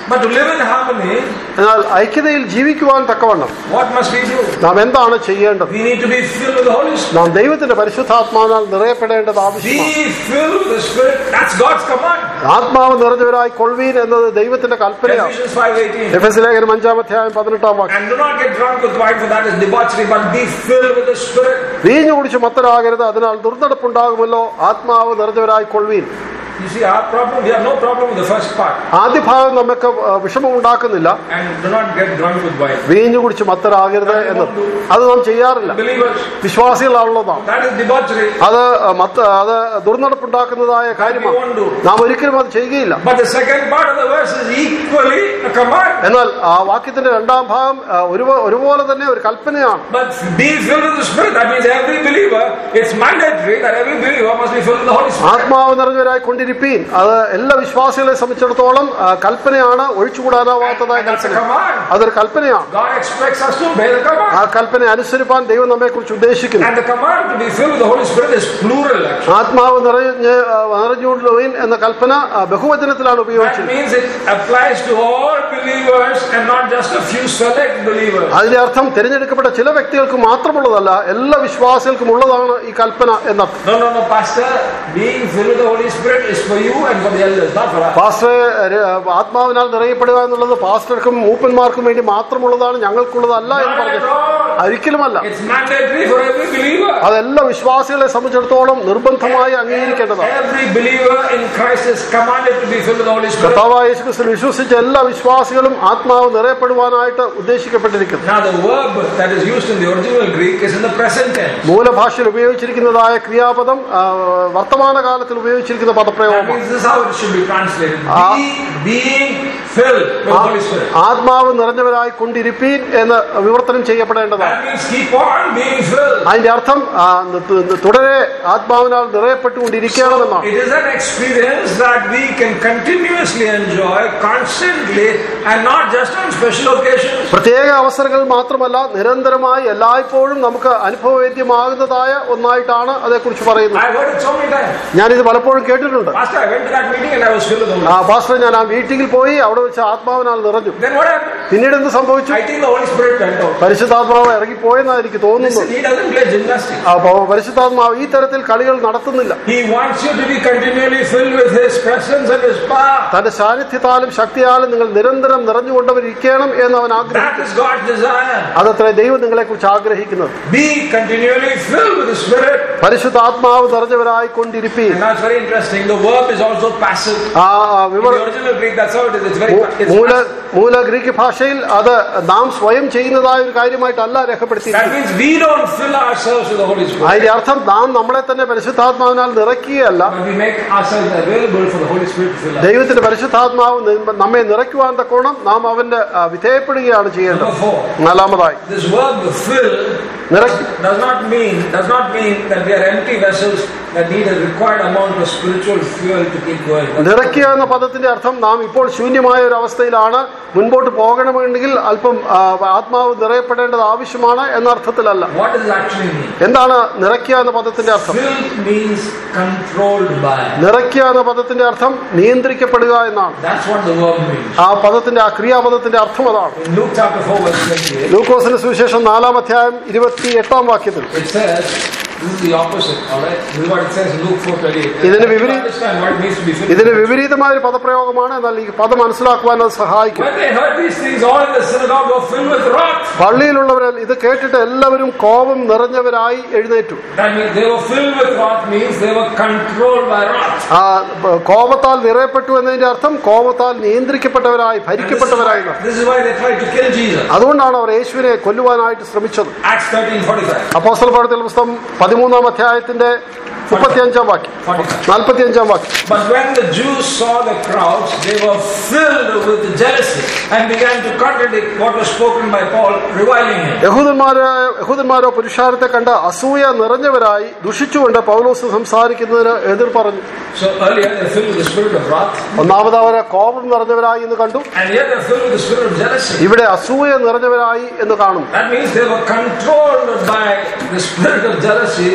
But to live in harmony, എന്നാൽ ഐക്യതയിൽ ജീവിക്കുവാൻ തക്കവണ്ണം what must we do? നാം എന്താണ് ചെയ്യേണ്ടത് We need to be filled with the Holy Spirit. നാം ദൈവത്തിന്റെ പരിശുദ്ധാത്മാവിനാൽ നിറയപ്പെടേണ്ടത് ആവശ്യമാണ് Be filled with the Spirit. That's God's command. ആത്മാവ് നിറഞ്ഞവരായി കൊൾവീൻ എന്നത് ദൈവത്തിന്റെ കൽപ്പനയാണ് Ephesians 5.18. എഫ് എസ് ലേഖനം അഞ്ചാം അധ്യായം പതിനെട്ടാം വാക്യം And do not get drunk with wine, for that is debauchery, but be filled with the Spirit. വീഞ്ഞു കുടിച്ച് മത്തരാകരുത് അതിനാൽ ദുർനടപ്പുണ്ടാകുമല്ലോ ആത്മാവ് നിറഞ്ഞവരായി കൊൾവീൻ You see, our problem, we have no problem with the first part. ആദ്യ ഭാഗം നമുക്ക് ആ, വിഷമമുണ്ടാക്കുന്നില്ല And do not get drunk with wine. വീഞ്ഞു കുടിച്ച് മത്തരാകരുത് എന്ന് അത് നാം ചെയ്യാറില്ല Believers, വിശ്വാസികളാണുള്ളതാണ് that is debauchery. അത് ആ, മത്ത് അത് ദുർനടപ്പുണ്ടാക്കുന്നതായ We കാര്യമാണ് won't do. നാം ഒരിക്കലും അത് ചെയ്യുകയില്ല But the second part of the verse is equally a command. എന്നാൽ ആ വാക്യത്തിന്റെ രണ്ടാം ഭാഗം ആ, ഒരുപോ- ഒരുപോലെ തന്നെ ഒരു കൽപ്പനയാണ് But be filled with the Spirit. That means every believer, it's mandatory that every believer must be filled with the Holy Spirit. ആത്മാവ് നിറഞ്ഞവരായി കൊണ്ടിരിപ്പീൻ അത് എല്ലാ വിശ്വാസികളെ സംബന്ധിച്ചിടത്തോളം ആ, കൽപ്പനയാണ് ഒഴിച്ചുകൂടാനാവാത്തതായ And that's a Kalpana command. അതൊരു കൽപ്പനയാണ് God expects us to obey the command. ആ കൽപ്പന അനുസരിപ്പാൻ ദൈവം നമ്മെ കുറിച്ച് ഉദ്ദേശിക്കുന്നു And the command to be filled with the Holy Spirit is plural actually. ആത്മാവ് നിറഞ്ഞ് ആ, നിറഞ്ഞുകൊള്ളുവീൻ എന്ന കൽപ്പന ആ, ബഹുവചനത്തിലാണ് That ഉപയോഗിച്ചത് means it applies to all believers and not just a few select believers. അതിന്റെ അർത്ഥം തിരഞ്ഞെടുക്കപ്പെട്ട ചില വ്യക്തികൾക്ക് മാത്രമുള്ളതല്ല എല്ലാ വിശ്വാസികൾക്കും ഉള്ളതാണ് ഈ കൽപ്പന എന്നർത്ഥം No, no, no, Pastor. Being filled with the Holy Spirit is for you and for the elders, not for us. പാസ്റ്ററെ ര- ആത്മാവിനാൽ നിറയപ്പെടുക എന്നുള്ളത് പാസ്റ്റർക്കും മൂപ്പന്മാർക്കും വേണ്ടി മാത്രമുള്ളതാണ് ഞങ്ങൾക്കുള്ളതല്ല എന്ന് Not പറഞ്ഞു at all. ഒരിക്കലുമല്ല It's mandatory for every believer. അതെല്ലാ വിശ്വാസികളെ സംബന്ധിച്ചിടത്തോളം നിർബന്ധമായി അംഗീകരിക്കേണ്ടതാണ് Every believer in Christ is commanded to be filled with the Holy Spirit. കർത്താവായ യേശുക്രിസ്തു വിശ്വസിച്ച എല്ലാ വിശ്വാസികളും ആത്മാവ് നിറയപ്പെടുവാനായിട്ട് ഉദ്ദേശിക്കപ്പെട്ടിരിക്കുന്നു Now, the verb that is used in the original Greek is in the present tense. മൂലഭാഷയിൽ ഉപയോഗിച്ചിരിക്കുന്നതായ ക്രിയാപദം ആ, വർത്തമാനകാലത്തിൽ ഉപയോഗിച്ചിരിക്കുന്ന That പദപ്രയോഗമാണ് means this is how it should be translated. Ah. Be being filled with the Holy Spirit. ആത്മാവ് നിറഞ്ഞവരായി കൊണ്ടിരിപ്പീൻ എന്ന് വിവർത്തനം ചെയ്യപ്പെടേണ്ടതാണ് That means keep on being filled. അതിന്റെ അർത്ഥം ആ, തു- തു- തുടരെ ആത്മാവിനാൽ നിറയപ്പെട്ടുകൊണ്ടിരിക്കണമെന്നാണ് It is an experience that we can continuously enjoy constantly and not just on special occasions. പ്രത്യേക അവസരങ്ങൾ മാത്രമല്ല നിരന്തരമായി എല്ലായ്പ്പോഴും നമുക്ക് അനുഭവവേദ്യമാകുന്നതായ ഒന്നായിട്ടാണ് അതേക്കുറിച്ച് പറയുന്നത് I've heard it so many times. ഞാനിത് പലപ്പോഴും കേട്ടിട്ടുണ്ട് Pastor, I went to that meeting and I was filled with the Holy uh Spirit. Pastor ഞാൻ ആ മീറ്റിംഗിൽ പോയി അവിടെ വെച്ച് ആത്മാവിനാൽ നിറഞ്ഞു Then what happened? പിന്നീട് എന്ത് സംഭവിച്ചു I think the Holy Spirit went out. പരിശുദ്ധാത്മാവ് ഇറങ്ങിപ്പോയെന്നാണ് എനിക്ക് തോന്നുന്നത് Listen, he doesn't play gymnastics. അപ്പോ പരിശുദ്ധാത്മാവ് ഈ തരത്തിൽ കളികൾ നടത്തുന്നില്ല He wants you to be continually filled with His presence and His power. തന്റെ സാന്നിധ്യത്താലും ശക്തിയാലും നിങ്ങൾ നിരന്തരം നിറഞ്ഞുകൊണ്ടവരിക്കണം എന്ന് അവൻ ആഗ്രഹിക്കുന്നു That is God's desire. അതത്ര ദൈവം നിങ്ങളെ കുറിച്ച് ആഗ്രഹിക്കുന്നത് Be continually filled with the Spirit. പരിശുദ്ധാത്മാവ് നിറഞ്ഞവരായി കൊണ്ടിരിപ്പീൻ And that's very interesting. The verb is also passive. ആ ആ, In വിവർ the original Greek, that's how it is. It's very മൂ- it's മൂല passive. മൂല ഗ്രീക്ക് ഭാഷയിൽ അത് നാം സ്വയം ചെയ്യുന്നതായ ഒരു കാര്യമായിട്ടല്ല That രേഖപ്പെടുത്തിയിരിക്കുന്നത് means we don't fill ourselves with the Holy Spirit. അതിന്റെ അർത്ഥം നാം നമ്മളെ തന്നെ പരിശുദ്ധാത്മാവിനാൽ നിറയ്ക്കുകയല്ല But we make ourselves available for the Holy Spirit to fill us. ദൈവത്തിന്റെ പരിശുദ്ധാത്മാവ് നി- നമ്മെ നിറയ്ക്കുവാൻ തക്കോണം നാം അവന്റെ ആ, വിധേയപ്പെടുകയാണ് ചെയ്യേണ്ടത് Number four. നാലാമതായി This verb fill നിറയ്ക്ക് does not mean does not mean that we are empty vessels that need a required amount of spiritual fuel to keep going. That's- നിറയ്ക്കുക എന്ന പദത്തിന്റെ അർത്ഥം നാം ഇപ്പോൾ ശൂന്യമായ ഒരു അവസ്ഥയിലാണ് മുൻപോട്ട് പോകണമെങ്കിൽ അല്പം ആ, ആത്മാവ് നിറയപ്പെടേണ്ടത് ആവശ്യമാണ് എന്ന അർത്ഥത്തിലല്ല What does it actually mean? എന്താണ് നിറയ്ക്കുക എന്ന പദത്തിന്റെ അർത്ഥം Filled means controlled by. നിറയ്ക്കുക എന്ന പദത്തിന്റെ അർത്ഥം നിയന്ത്രിക്കപ്പെടുക എന്നാണ് That's what the verb means. ആ പദത്തിന്റെ ആ ക്രിയാപദത്തിന്റെ അർത്ഥം അതാണ് In Luke chapter 4, verse 28, ലൂക്കോസിന്റെ സുവിശേഷം നാലാം അധ്യായം ഇരുപത്തി എട്ടാം വാക്യത്തിൽ it says, this is the opposite, alright? This is what it says in Luke 4 28. ഇതിന് You വിപരീ- understand what it means to be filled. ഇതിന് വിപരീതമായ ഒരു പദപ്രയോഗമാണ് എന്നാൽ ഈ പദം മനസ്സിലാക്കുവാൻ അത് സഹായിക്കും When they heard these things, all in the synagogue were filled with wrath. പള്ളിയിലുള്ളവരിൽ ഇത് കേട്ടിട്ട് എല്ലാവരും കോപം നിറഞ്ഞവരായി എഴുന്നേറ്റു That means they were filled with wrath means they were controlled by wrath. ആ ബ- കോപത്താൽ നിറയപ്പെട്ടു എന്നതിന്റെ അർത്ഥം കോപത്താൽ നിയന്ത്രിക്കപ്പെട്ടവരായി And This is, ഭരിക്കപ്പെട്ടവരായി why, this is why they tried to kill Jesus. അതുകൊണ്ടാണ് അവർ യേശുവിനെ കൊല്ലുവാനായിട്ട് ശ്രമിച്ചത് Acts 13 45. അപ്പോസ്തല പ്രവർത്തന പുസ്തകം പതിമൂന്നാം അധ്യായത്തിന്റെ മുപ്പത്തിയഞ്ചാം വാക്യം 45. നാൽപ്പത്തിയഞ്ചാം വാക്യം But when the Jews saw the crowds, they were filled with jealousy and began to contradict what was spoken by Paul, reviling him. യഹൂദന്മാരോ യഹൂദന്മാരോ പുരുഷാരത്തെ കണ്ട് അസൂയ നിറഞ്ഞവരായി ദുഷിച്ചുകൊണ്ട് പൗലോസ് സംസാരിക്കുന്നതിന് എതിർ പറഞ്ഞു So earlier they're filled with the spirit of wrath, ഒന്നാമത് അവരെ കോപം നിറഞ്ഞവരായി എന്ന് കണ്ടു and here they're filled with the spirit of jealousy. ഇവിടെ അസൂയ നിറഞ്ഞവരായി എന്ന് കാണുന്നു That means they were controlled by the spirit of jealousy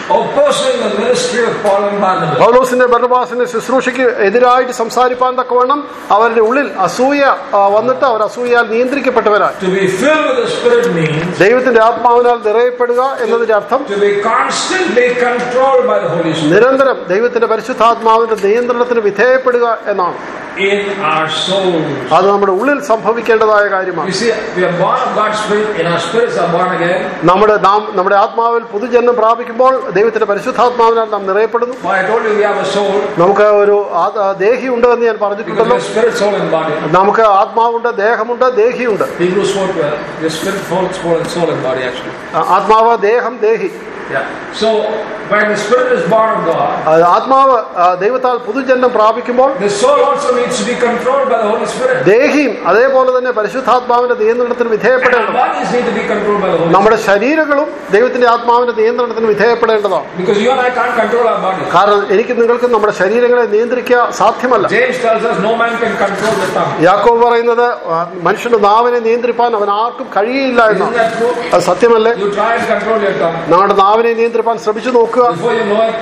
opposing the ministry of Paul and Barnabas. പൗലോസിന്റെ ബർണബാസിന്റെ ശുശ്രൂഷയ്ക്ക് എതിരായിട്ട് സംസാരിപ്പാൻ തക്കവണ്ണം അവരുടെ ഉള്ളിൽ അസൂയ ആ, വന്നിട്ട് അവർ അസൂയയാൽ നിയന്ത്രിക്കപ്പെട്ടവരായി To be filled with the Spirit means ദൈവത്തിന്റെ ആത്മാവിനാൽ നിറയപ്പെടുക എന്നതിന്റെ അർത്ഥം to be constantly controlled by the Holy Spirit നിരന്തരം ദൈവത്തിന്റെ പരിശുദ്ധാത്മാവിന്റെ നിയന്ത്രണത്തിന് വിധേയപ്പെടുക എന്നാണ് in our souls. അത് നമ്മുടെ ഉള്ളിൽ സംഭവിക്കേണ്ടതായ കാര്യമാണ് You see, we are born of God's Spirit, and our spirits are born again. നമ്മുടെ നാം നമ്മുടെ ആത്മാവിൽ പുതുജന്മം പ്രാപിക്കുമ്പോൾ ദൈവത്തിന്റെ പരിശുദ്ധാത്മാവിനാൽ നാം നിറയപ്പെടുന്നു Well, I told you we have a soul നമുക്ക് ഒരു ആ- ആ ദേഹിയുണ്ട് എന്ന് ഞാൻ because we പറഞ്ഞിട്ടുണ്ടല്ലോ have spirit, soul, and body. നമുക്ക് ആത്മാവുണ്ട് ദേഹമുണ്ട് ദേഹിയുണ്ട് Hebrews 4 12. We have spirit, soul, soul, and soul and body actually. ആ- ആത്മാവ് ദേഹം ദേഹി Yeah. So when the spirit is born of God, ആ, ആത്മാവ് ആ, ദൈവത്താൽ പുതുജന്മം പ്രാപിക്കുമ്പോൾ the soul also needs to be controlled by the Holy Spirit. ദേഹിയും അതേപോലെ തന്നെ പരിശുദ്ധാത്മാവിന്റെ നിയന്ത്രണത്തിന് And our വിധേയപ്പെടേണ്ടത് bodies need to be controlled by the Holy Spirit. നമ്മുടെ ശരീരങ്ങളും ദൈവത്തിന്റെ ആത്മാവിന്റെ നിയന്ത്രണത്തിന് വിധേയപ്പെടേണ്ടതാണ് Because you and I can't control our bodies. കാരണം എനിക്ക് നിങ്ങൾക്ക് നമ്മുടെ ശരീരങ്ങളെ നിയന്ത്രിക്കുക സാധ്യമല്ല James tells us no man can control the tongue. യാക്കോബ് പറയുന്നത് ആ, മനുഷ്യന്റെ നാവിനെ നിയന്ത്രിപ്പാൻ അവൻ ആർക്കും കഴിയില്ല Isn't എന്നാണ് that true? അത് സത്യമല്ലേ You try and control your tongue. നമ്മുടെ നാവിനെ നിയന്ത്രിപ്പാൻ ശ്രമിച്ചു നോക്കുക Before you know it,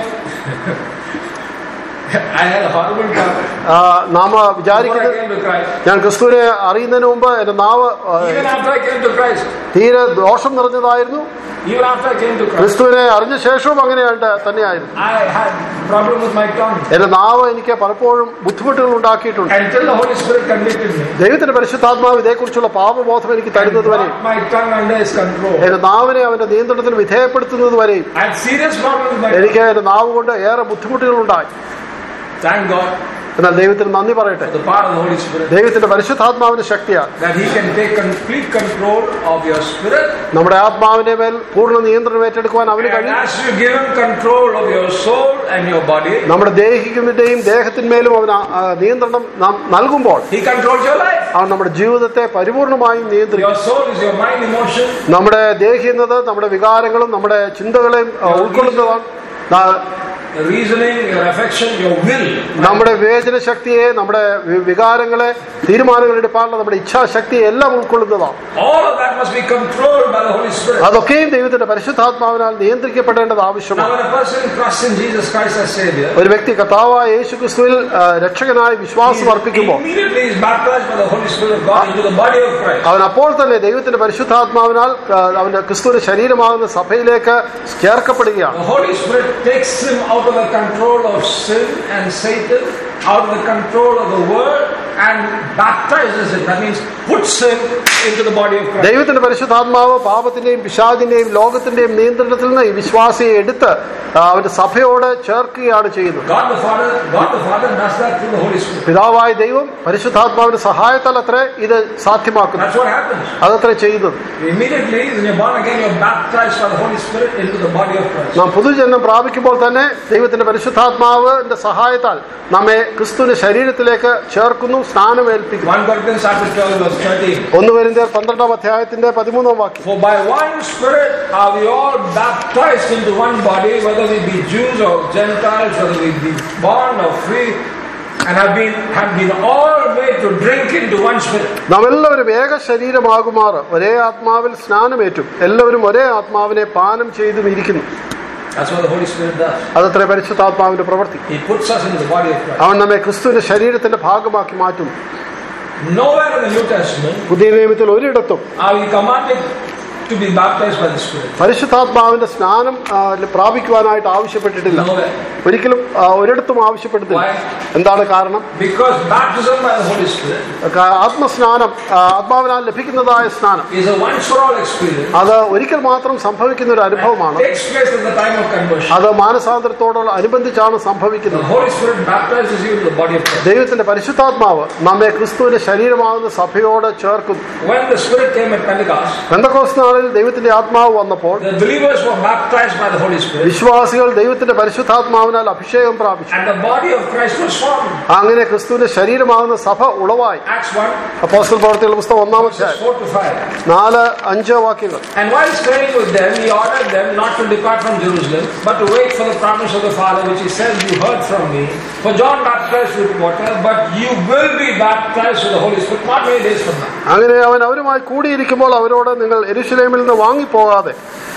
I had a horrible tongue. ആ, നാം Before I വിചാരിക്കുന്നത് came to Christ. ഞാൻ ക്രിസ്തുവിനെ അറിയുന്നതിന് മുമ്പ് എന്റെ നാവ് ആ, Even after I came to Christ. തീരെ ദോഷം നിറഞ്ഞതായിരുന്നു Even after I came to Christ. ക്രിസ്തുവിനെ അറിഞ്ഞ ശേഷവും അങ്ങനെയായിട്ട് തന്നെയായിരുന്നു I had problem with my tongue. എന്റെ നാവ് എനിക്ക് പലപ്പോഴും ബുദ്ധിമുട്ടുകൾ ഉണ്ടാക്കിയിട്ടുണ്ട് Until the Holy Spirit convicted me. ദൈവത്തിന്റെ പരിശുദ്ധാത്മാവ് ഇതേക്കുറിച്ചുള്ള പാപബോധം എനിക്ക് And തരുന്നത് വരെ brought my tongue under his control. എന്റെ നാവിനെ അവന്റെ നിയന്ത്രണത്തിന് വിധേയപ്പെടുത്തുന്നത് വരെയും I had serious problems with my tongue. എനിക്ക് എന്റെ നാവ് കൊണ്ട് ഏറെ ബുദ്ധിമുട്ടുകൾ ഉണ്ടായി Thank God എന്നാൽ ദൈവത്തിന് നന്ദി പറയട്ടെ for the power of the Holy Spirit. ദൈവത്തിന്റെ പരിശുദ്ധാത്മാവിന്റെ ശക്തിയാണ് That he can take complete control of your spirit. നമ്മുടെ ആത്മാവിന്റെ മേൽ പൂർണ്ണ നിയന്ത്രണം ഏറ്റെടുക്കുവാൻ അവന് And കഴിയും as you give him control of your soul and your body, നമ്മുടെ ദേഹിക്കുന്നതിന്റെയും ദേഹത്തിന്മേലും അവന് ആ- ആ നിയന്ത്രണം നാം നൽകുമ്പോൾ he controls your life. അവൻ നമ്മുടെ ജീവിതത്തെ പരിപൂർണമായും നിയന്ത്രിക്കും Your soul is your mind, emotion, നമ്മുടെ ദേഹി എന്നത് നമ്മുടെ വികാരങ്ങളും നമ്മുടെ ചിന്തകളെയും ആ, ഉൾക്കൊള്ളുന്നതാണ് നാ- your reasoning, your affection, your will. നമ്മുടെ വിവേചന ശക്തിയെ നമ്മുടെ വി- വികാരങ്ങളെ തീരുമാനങ്ങൾ എടുക്കാനുള്ള നമ്മുടെ ഇച്ഛാശക്തിയെ എല്ലാം ഉൾക്കൊള്ളുന്നതാണ് All of that must be controlled by the Holy Spirit. അതൊക്കെയും ദൈവത്തിന്റെ പരിശുദ്ധാത്മാവിനാൽ നിയന്ത്രിക്കപ്പെടേണ്ടത് Now, ആവശ്യമാണ് when a person trusts in Jesus Christ as Savior, ഒരു വ്യക്തി കർത്താവായ യേശു ക്രിസ്തുവിൽ ആ, രക്ഷകനായി വിശ്വാസം അർപ്പിക്കുമ്പോൾ immediately is baptized by the Holy Spirit of God into the body of Christ. അവൻ അപ്പോൾ തന്നെ ദൈവത്തിന്റെ പരിശുദ്ധാത്മാവിനാൽ ആ, അവന്റെ ക്രിസ്തുവിന്റെ ശരീരമാകുന്ന സഭയിലേക്ക് ചേർക്കപ്പെടുകയാണ് The Holy Spirit takes him out of the control of sin and Satan, out of the control of the world, and baptizes him. That means puts him into the body of Christ. ദൈവത്തിന്റെ പരിശുദ്ധാത്മാവ് പാപത്തിന്റെയും പിശാചിന്റെയും ലോകത്തിന്റെയും നിയന്ത്രണത്തിൽ നിന്ന് ഈ വിശ്വാസിയെ എടുത്ത് ആ, അവന്റെ സഭയോട് ചേർക്കുകയാണ് ചെയ്യുന്നത് God the Father, God the Father does that through the Holy Spirit. പിതാവായ ദൈവം പരിശുദ്ധാത്മാവിന്റെ സഹായത്താൽ അത്രേ ഇത് സാധ്യമാക്കുന്നു That's what happens. അതത്രേ ചെയ്യുന്നത് Immediately, when you're born again, you're baptized by the Holy Spirit into the body of Christ. നാം പുതുജന്മം പ്രാപിക്കുമ്പോൾ തന്നെ ദൈവത്തിന്റെ പരിശുദ്ധാത്മാവിന്റെ സഹായത്താൽ നമ്മെ ക്രിസ്തുവിന്റെ ശരീരത്തിലേക്ക് ചേർക്കുന്നു സ്നാനമേൽപ്പിക്കുന്നു 1 Corinthians chapter 12, verse 13. ഒന്ന് വരുന്നേർ പന്ത്രണ്ടാം അധ്യായത്തിന്റെ പതിമൂന്നാം വാക്യം For by one Spirit are we all baptized into one body, whether we be Jews or Gentiles, whether we be born or free, and have been have been all made to drink into one Spirit. നാം എല്ലാവരും ഏക ശരീരമാകുമാറ് ഒരേ ആത്മാവിൽ സ്നാനമേറ്റും എല്ലാവരും ഒരേ ആത്മാവിനെ പാനം ചെയ്തും ഇരിക്കുന്നു That's what the Holy Spirit does. അതത്ര പരിശുദ്ധാത്മാവിന്റെ പ്രവൃത്തി He puts us into the body of Christ. അവൻ നമ്മെ ക്രിസ്തുവിന്റെ ശരീരത്തിന്റെ ഭാഗമാക്കി മാറ്റുന്നു Nowhere in the New Testament പുതിയ നിയമത്തിൽ ഒരിടത്തും are we commanded to be baptized by the Spirit. പരിശുദ്ധാത്മാവിന്റെ സ്നാനം ആ, പ്രാപിക്കുവാനായിട്ട് ആവശ്യപ്പെട്ടിട്ടില്ല Nowhere. ഒരിക്കലും ആ, ഒരിടത്തും ആവശ്യപ്പെട്ടിട്ടില്ല Why? എന്താണ് കാരണം Because baptism by the Holy Spirit ക- ആത്മസ്നാനം ആ, ആത്മാവിനാൽ ലഭിക്കുന്നതായ സ്നാനം is a once for all experience. അത് ഒരിക്കൽ മാത്രം സംഭവിക്കുന്ന ഒരു അനുഭവമാണ് It takes place at the time of conversion. അത് മാനസാന്തരത്തോടുള്ള അനുബന്ധിച്ചാണ് The സംഭവിക്കുന്നത് Holy Spirit baptizes you into the body of Christ. ദൈവത്തിന്റെ പരിശുദ്ധാത്മാവ് നമ്മെ ക്രിസ്തുവിന്റെ ശരീരമാകുന്ന സഭയോട് ചേർക്കുന്നു When the Spirit came at Pentecost, പെന്തക്കോസ് നാളിൽ ദൈവത്തിന്റെ ആത്മാവ് വന്നപ്പോൾ the believers were baptized by the Holy Spirit, വിശ്വാസികൾ ദൈവത്തിന്റെ പരിശുദ്ധാത്മാവിനാൽ അഭിഷേകം പ്രാപിച്ചു and the body of Christ was formed. അങ്ങനെ ക്രിസ്തുവിന്റെ ശരീരമാകുന്ന സഭ ഉളവായി Acts 1, അപ്പോസ്റ്റൽ പ്രവർത്തികളുടെ പുസ്തകം ഒന്നാമത്തെ verses 4 to 5. നാല് അഞ്ച് വാക്യങ്ങൾ And while staying with them, he ordered them not to depart from Jerusalem, but to wait for the promise of the Father, which he said, You heard from me. For John baptized with water, but you will be baptized with the Holy Spirit not many days from now. അങ്ങനെ അവൻ അവരുമായി കൂടിയിരിക്കുമ്പോൾ അവരോട് നിങ്ങൾ എരുശലേമിൽ നിന്ന് വാങ്ങിപ്പോകാതെ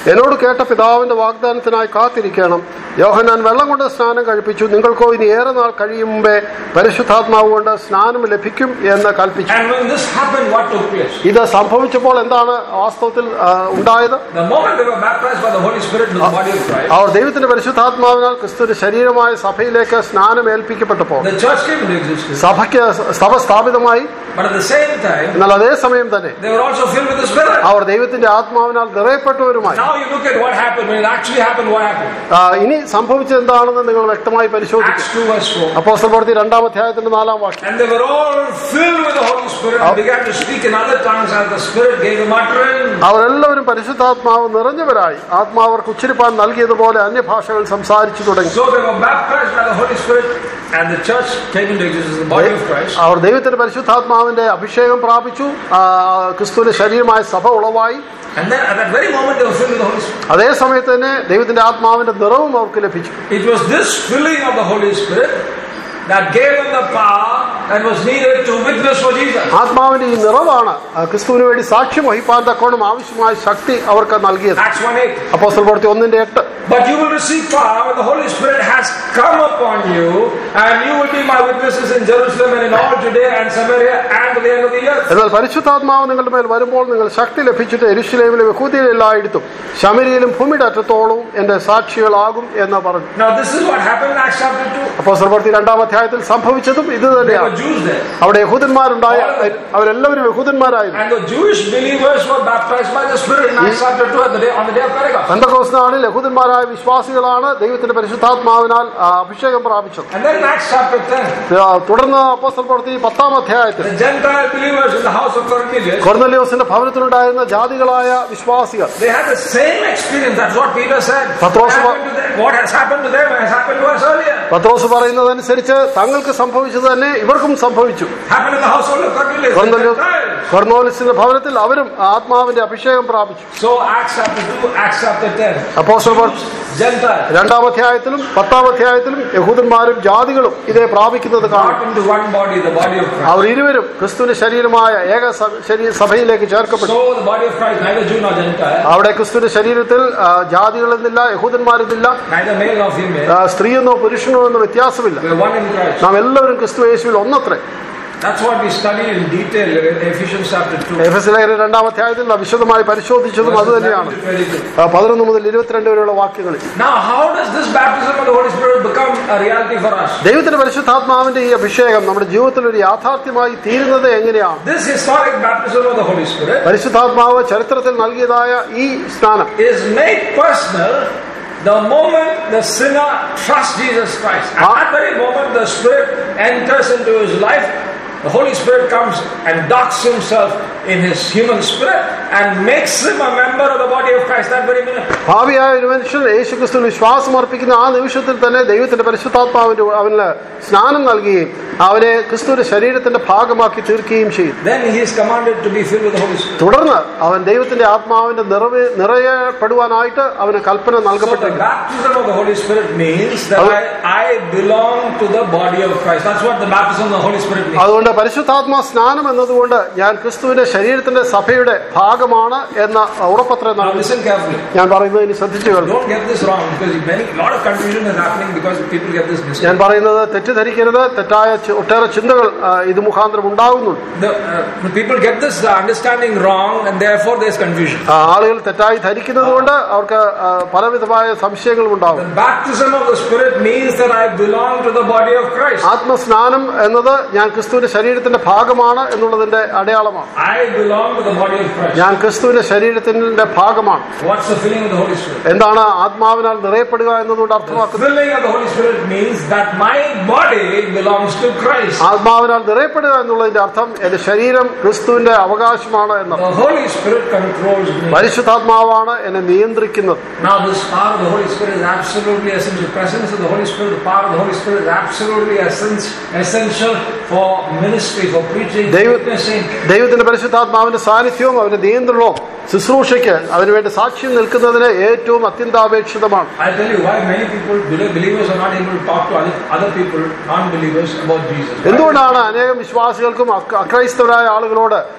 എന്നോട് കേട്ട പിതാവിന്റെ വാഗ്ദാനത്തിനായി കാത്തിരിക്കണം യോഹനാൻ വെള്ളം കൊണ്ട് സ്നാനം കഴിപ്പിച്ചു നിങ്ങൾക്കോ ഇനി ഏറെ നാൾ കഴിയും മുമ്പേ പരിശുദ്ധാത്മാവ് കൊണ്ട് സ്നാനം ലഭിക്കും എന്ന് കൽപ്പിച്ചു And when this happened, what took place? ഇത് സംഭവിച്ചപ്പോൾ എന്താണ് വാസ്തവത്തിൽ ആ, ഉണ്ടായത് The moment they were baptized by the Holy Spirit into the body of Christ, അവർ ദൈവത്തിന്റെ പരിശുദ്ധാത്മാവിനാൽ ക്രിസ്തുവിന്റെ ശരീരമായ സഭയിലേക്ക് സ്നാനം ഏൽപ്പിക്കപ്പെട്ടപ്പോൾ the church came into existence. സഭയ്ക്ക് സഭ സ്ഥാപിതമായി But at the same time, എന്നാൽ അതേ സമയം തന്നെ they were also filled with the Spirit. അവർ ദൈവത്തിന്റെ ആത്മാവിനാൽ നിറയപ്പെട്ടവരുമായി Now you look at what happened. When it actually happened, what happened? ആ, ഇനി സംഭവിച്ചത് എന്താണെന്ന് നിങ്ങൾ വ്യക്തമായി പരിശോധിക്കും Acts 2 verse 4. അപ്പോസ്തല പ്രവൃത്തി രണ്ടാം അധ്യായത്തിന്റെ നാലാം വാക്യം And they were all filled with the Holy Spirit and began to speak in other tongues as the Spirit gave them utterance. അവരെല്ലാവരും പരിശുദ്ധാത്മാവ് നിറഞ്ഞവരായി ആത്മാവ് അവർക്ക് ഉച്ചരിപ്പാൻ നൽകിയതുപോലെ അന്യഭാഷകൾ സംസാരിച്ചു തുടങ്ങി So they were baptized by the Holy Spirit and the church came into existence, the body of Christ. അവർ ദൈവത്തിന്റെ പരിശുദ്ധാത്മാവിന്റെ അഭിഷേകം പ്രാപിച്ചു ആ, ക്രിസ്തുവിന്റെ ശരീരമായ സഭ ഉളവായി And then at that very moment they were filled with the Holy Spirit. അതേ സമയത്ത് തന്നെ ദൈവത്തിന്റെ ആത്മാവിന്റെ നിറവും അവർക്ക് ലഭിച്ചു It was this filling of the Holy Spirit that gave them the power that was needed to witness for Jesus. ആത്മാവിന്റെ ഈ നിറവാണ് ആ, ക്രിസ്തുവിന് വേണ്ടി സാക്ഷ്യം വഹിപ്പാൻ തക്കോണം ആവശ്യമായ ശക്തി അവർക്ക് നൽകിയത് Acts 1 8. അപ്പോസ്തല പ്രവൃത്തി ഒന്നിന്റെ എട്ട് But you will receive power when the Holy Spirit has come upon you, and you will be my witnesses in Jerusalem and in all Judea and Samaria and to the end of the earth. എന്നാൽ പരിശുദ്ധാത്മാവ് നിങ്ങളുടെ മേൽ വരുമ്പോൾ നിങ്ങൾ ശക്തി ലഭിച്ചിട്ട് എരുശലേമിലും യഹൂദിയിലും എല്ലായിടത്തും ശമരിയിലും ഭൂമിയുടെ അറ്റത്തോളവും എന്റെ സാക്ഷികളാകും എന്ന് പറഞ്ഞു Now, this is what happened in Acts chapter 2. അപ്പോൾ പ്രവൃത്തി രണ്ടാം അധ്യായത്തിൽ സംഭവിച്ചതും ഇത് There were തന്നെയാണ് Jews there. അവിടെ യഹൂദന്മാരുണ്ടായ അവരെല്ലാവരും യഹൂദന്മാരായിരുന്നു And the Jewish believers were baptized by the Spirit in Acts chapter 2 at the day, on the day of Pentecost. പെന്തക്കോസ് നാളിൽ യഹൂദന്മാരായ വിശ്വാസികളാണ് ദൈവത്തിന്റെ പരിശുദ്ധാത്മാവിനാൽ ആ, അഭിഷേകം പ്രാപിച്ചത് And then in Acts chapter 10, ആ, തുടർന്ന് അപ്പോസ്തല പ്രവൃത്തി പത്താം അധ്യായത്തിൽ the Gentile believers in the house of Cornelius, കൊർന്നലിയോസിന്റെ ഭവനത്തിലുണ്ടായിരുന്ന ജാതികളായ വിശ്വാസികൾ they had the same experience. That's what Peter said. What, Patros- happened to them, what has happened to them has happened to us earlier. പത്രോസ് പറയുന്നതനുസരിച്ച് തങ്ങൾക്ക് സംഭവിച്ചത് തന്നെ ഇവർക്കും സംഭവിച്ചു Happened in the household of Cornelius. the കൊർന്നലിയോസ് Gentiles. കൊർന്നോലിസിന്റെ ഭവനത്തിൽ അവരും ആത്മാവിന്റെ അഭിഷേകം പ്രാപിച്ചു So Acts chapter 2, Acts chapter 10. അപ്പോസ്തല പ്രവൃത്തി Gentile. രണ്ടാം അധ്യായത്തിലും പത്താം അധ്യായത്തിലും യഹൂദന്മാരും ജാതികളും ഇതേ പ്രാപിക്കുന്നത് കാണും Brought into one body, the body of Christ. അവർ ഇരുവരും ക്രിസ്തുവിന്റെ ശരീരമായ ഏക സ- ശരീ- സഭയിലേക്ക് ചേർക്കപ്പെട്ടു So the body of Christ, neither Jew nor Gentile, അവിടെ ക്രിസ്തുവിന്റെ ശരീരത്തിൽ ആ, ജാതികളെന്നില്ല യഹൂദന്മാരെന്നില്ല neither male nor female, ആ, സ്ത്രീയെന്നോ പുരുഷനോ എന്നോ വ്യത്യാസമില്ല we are one in Christ. നാം എല്ലാവരും ക്രിസ്തു യേശുവിൽ ഒന്നത്രേ That's what we study in detail in Ephesians chapter 2. എഫ് എസ് ലേഖന രണ്ടാം അധ്യായത്തിൽ നാം വിശദമായി പരിശോധിച്ചതും അത് verses തന്നെയാണ് 11 to 22. ആ, പതിനൊന്ന് മുതൽ ഇരുപത്തിരണ്ട് വരെയുള്ള വാക്യങ്ങളിൽ Now, how does this baptism of the Holy Spirit become a reality for us? ദൈവത്തിന്റെ പരിശുദ്ധാത്മാവിന്റെ ഈ അഭിഷേകം നമ്മുടെ ജീവിതത്തിൽ ഒരു യാഥാർത്ഥ്യമായി തീരുന്നത് എങ്ങനെയാണ് This historic baptism of the Holy Spirit പരിശുദ്ധാത്മാവ് ചരിത്രത്തിൽ നൽകിയതായ ഈ സ്നാനം is made personal the moment the sinner trusts Jesus Christ. At Ah. that very moment, the Spirit enters into his life. The Holy Spirit comes and docks himself in his human spirit and makes him a member of the body of Christ that very minute. ഭാവിയായ ഒരു മനുഷ്യൻ യേശു ക്രിസ്തു വിശ്വാസം അർപ്പിക്കുന്ന ആ നിമിഷത്തിൽ തന്നെ ദൈവത്തിന്റെ പരിശുദ്ധാത്മാവിന്റെ അവന് സ്നാനം നൽകുകയും അവനെ ക്രിസ്തുവിന്റെ ശരീരത്തിന്റെ ഭാഗമാക്കി തീർക്കുകയും ചെയ്യും Then he is commanded to be filled with the Holy Spirit. തുടർന്ന് അവൻ ദൈവത്തിന്റെ ആത്മാവിന്റെ നിറവ് നിറയപ്പെടുവാനായിട്ട് അവന് കൽപ്പന So the നൽകപ്പെട്ടിരിക്കുന്നു baptism of the Holy Spirit means that I, I belong to the body of Christ. That's what the baptism of the Holy Spirit means. അതുകൊണ്ട് പരിശുദ്ധാത്മാ സ്നാനം എന്നതുകൊണ്ട് ഞാൻ ക്രിസ്തുവിന്റെ ശരീരത്തിന്റെ സഭയുടെ ഭാഗമാണ് എന്ന ഉറപ്പത്ര Now നൽകി listen carefully. ഞാൻ പറയുന്നത് ഇനി ശ്രദ്ധിച്ചു കേൾക്കും Don't get this wrong because many lot of confusion is happening because people get this mistake. ഞാൻ പറയുന്നത് തെറ്റിദ്ധരിക്കരുത് തെറ്റായ ചി- ഒട്ടേറെ ചിന്തകൾ ആ, ഇത് മുഖാന്തരം ഉണ്ടാകുന്നുണ്ട് The, uh, people get this uh, understanding wrong and therefore there's confusion. ആ, ആളുകൾ തെറ്റായി ധരിക്കുന്നത് കൊണ്ട് അവർക്ക് ആ, പലവിധമായ സംശയങ്ങളും ഉണ്ടാകും The baptism of the Spirit means that I belong to the body of Christ. ആത്മസ്നാനം എന്നത് ഞാൻ ക്രിസ്തുവിന്റെ ശരീരത്തിന്റെ ഭാഗമാണ് എന്നുള്ളതിന്റെ അടയാളമാണ് I belong to the body of Christ. ഞാൻ ക്രിസ്തുവിന്റെ ശരീരത്തിന്റെ ഭാഗമാണ് What's the filling of the Holy Spirit? എന്താണ് ആത്മാവിനാൽ നിറയപ്പെടുക എന്നതുകൊണ്ട് The അർത്ഥമാക്കുന്നത് filling of the Holy Spirit means that my body belongs to Christ. ആത്മാവിനാൽ നിറയപ്പെടുക എന്നുള്ളതിന്റെ അർത്ഥം എന്റെ ശരീരം ക്രിസ്തുവിന്റെ അവകാശമാണ് എന്നത് The Holy Spirit controls me. പരിശുദ്ധാത്മാവാണ് എന്നെ നിയന്ത്രിക്കുന്നത് Now, this power of the Holy Spirit is absolutely essential. The presence of the Holy Spirit, the power of the Holy Spirit is absolutely essence- essential for ministry, for preaching, for David- witnessing. ദൈവത്തിന്റെ പരിശുദ്ധാത്മാവിന്റെ സാന്നിധ്യവും അവന്റെ നിയന്ത്രണവും ശുശ്രൂഷയ്ക്ക് അതിനുവേണ്ടി സാക്ഷ്യം നിൽക്കുന്നതിന് ഏറ്റവും അത്യന്താപേക്ഷിതമാണ് I'll tell you why many people, believe- believers, are not able to talk to other, other people, non believers, about Jesus. Why? എന്തുകൊണ്ടാണ് അനേകം വിശ്വാസികൾക്കും അക്ര- അക്രൈസ്തവരായ ആളുകളോട്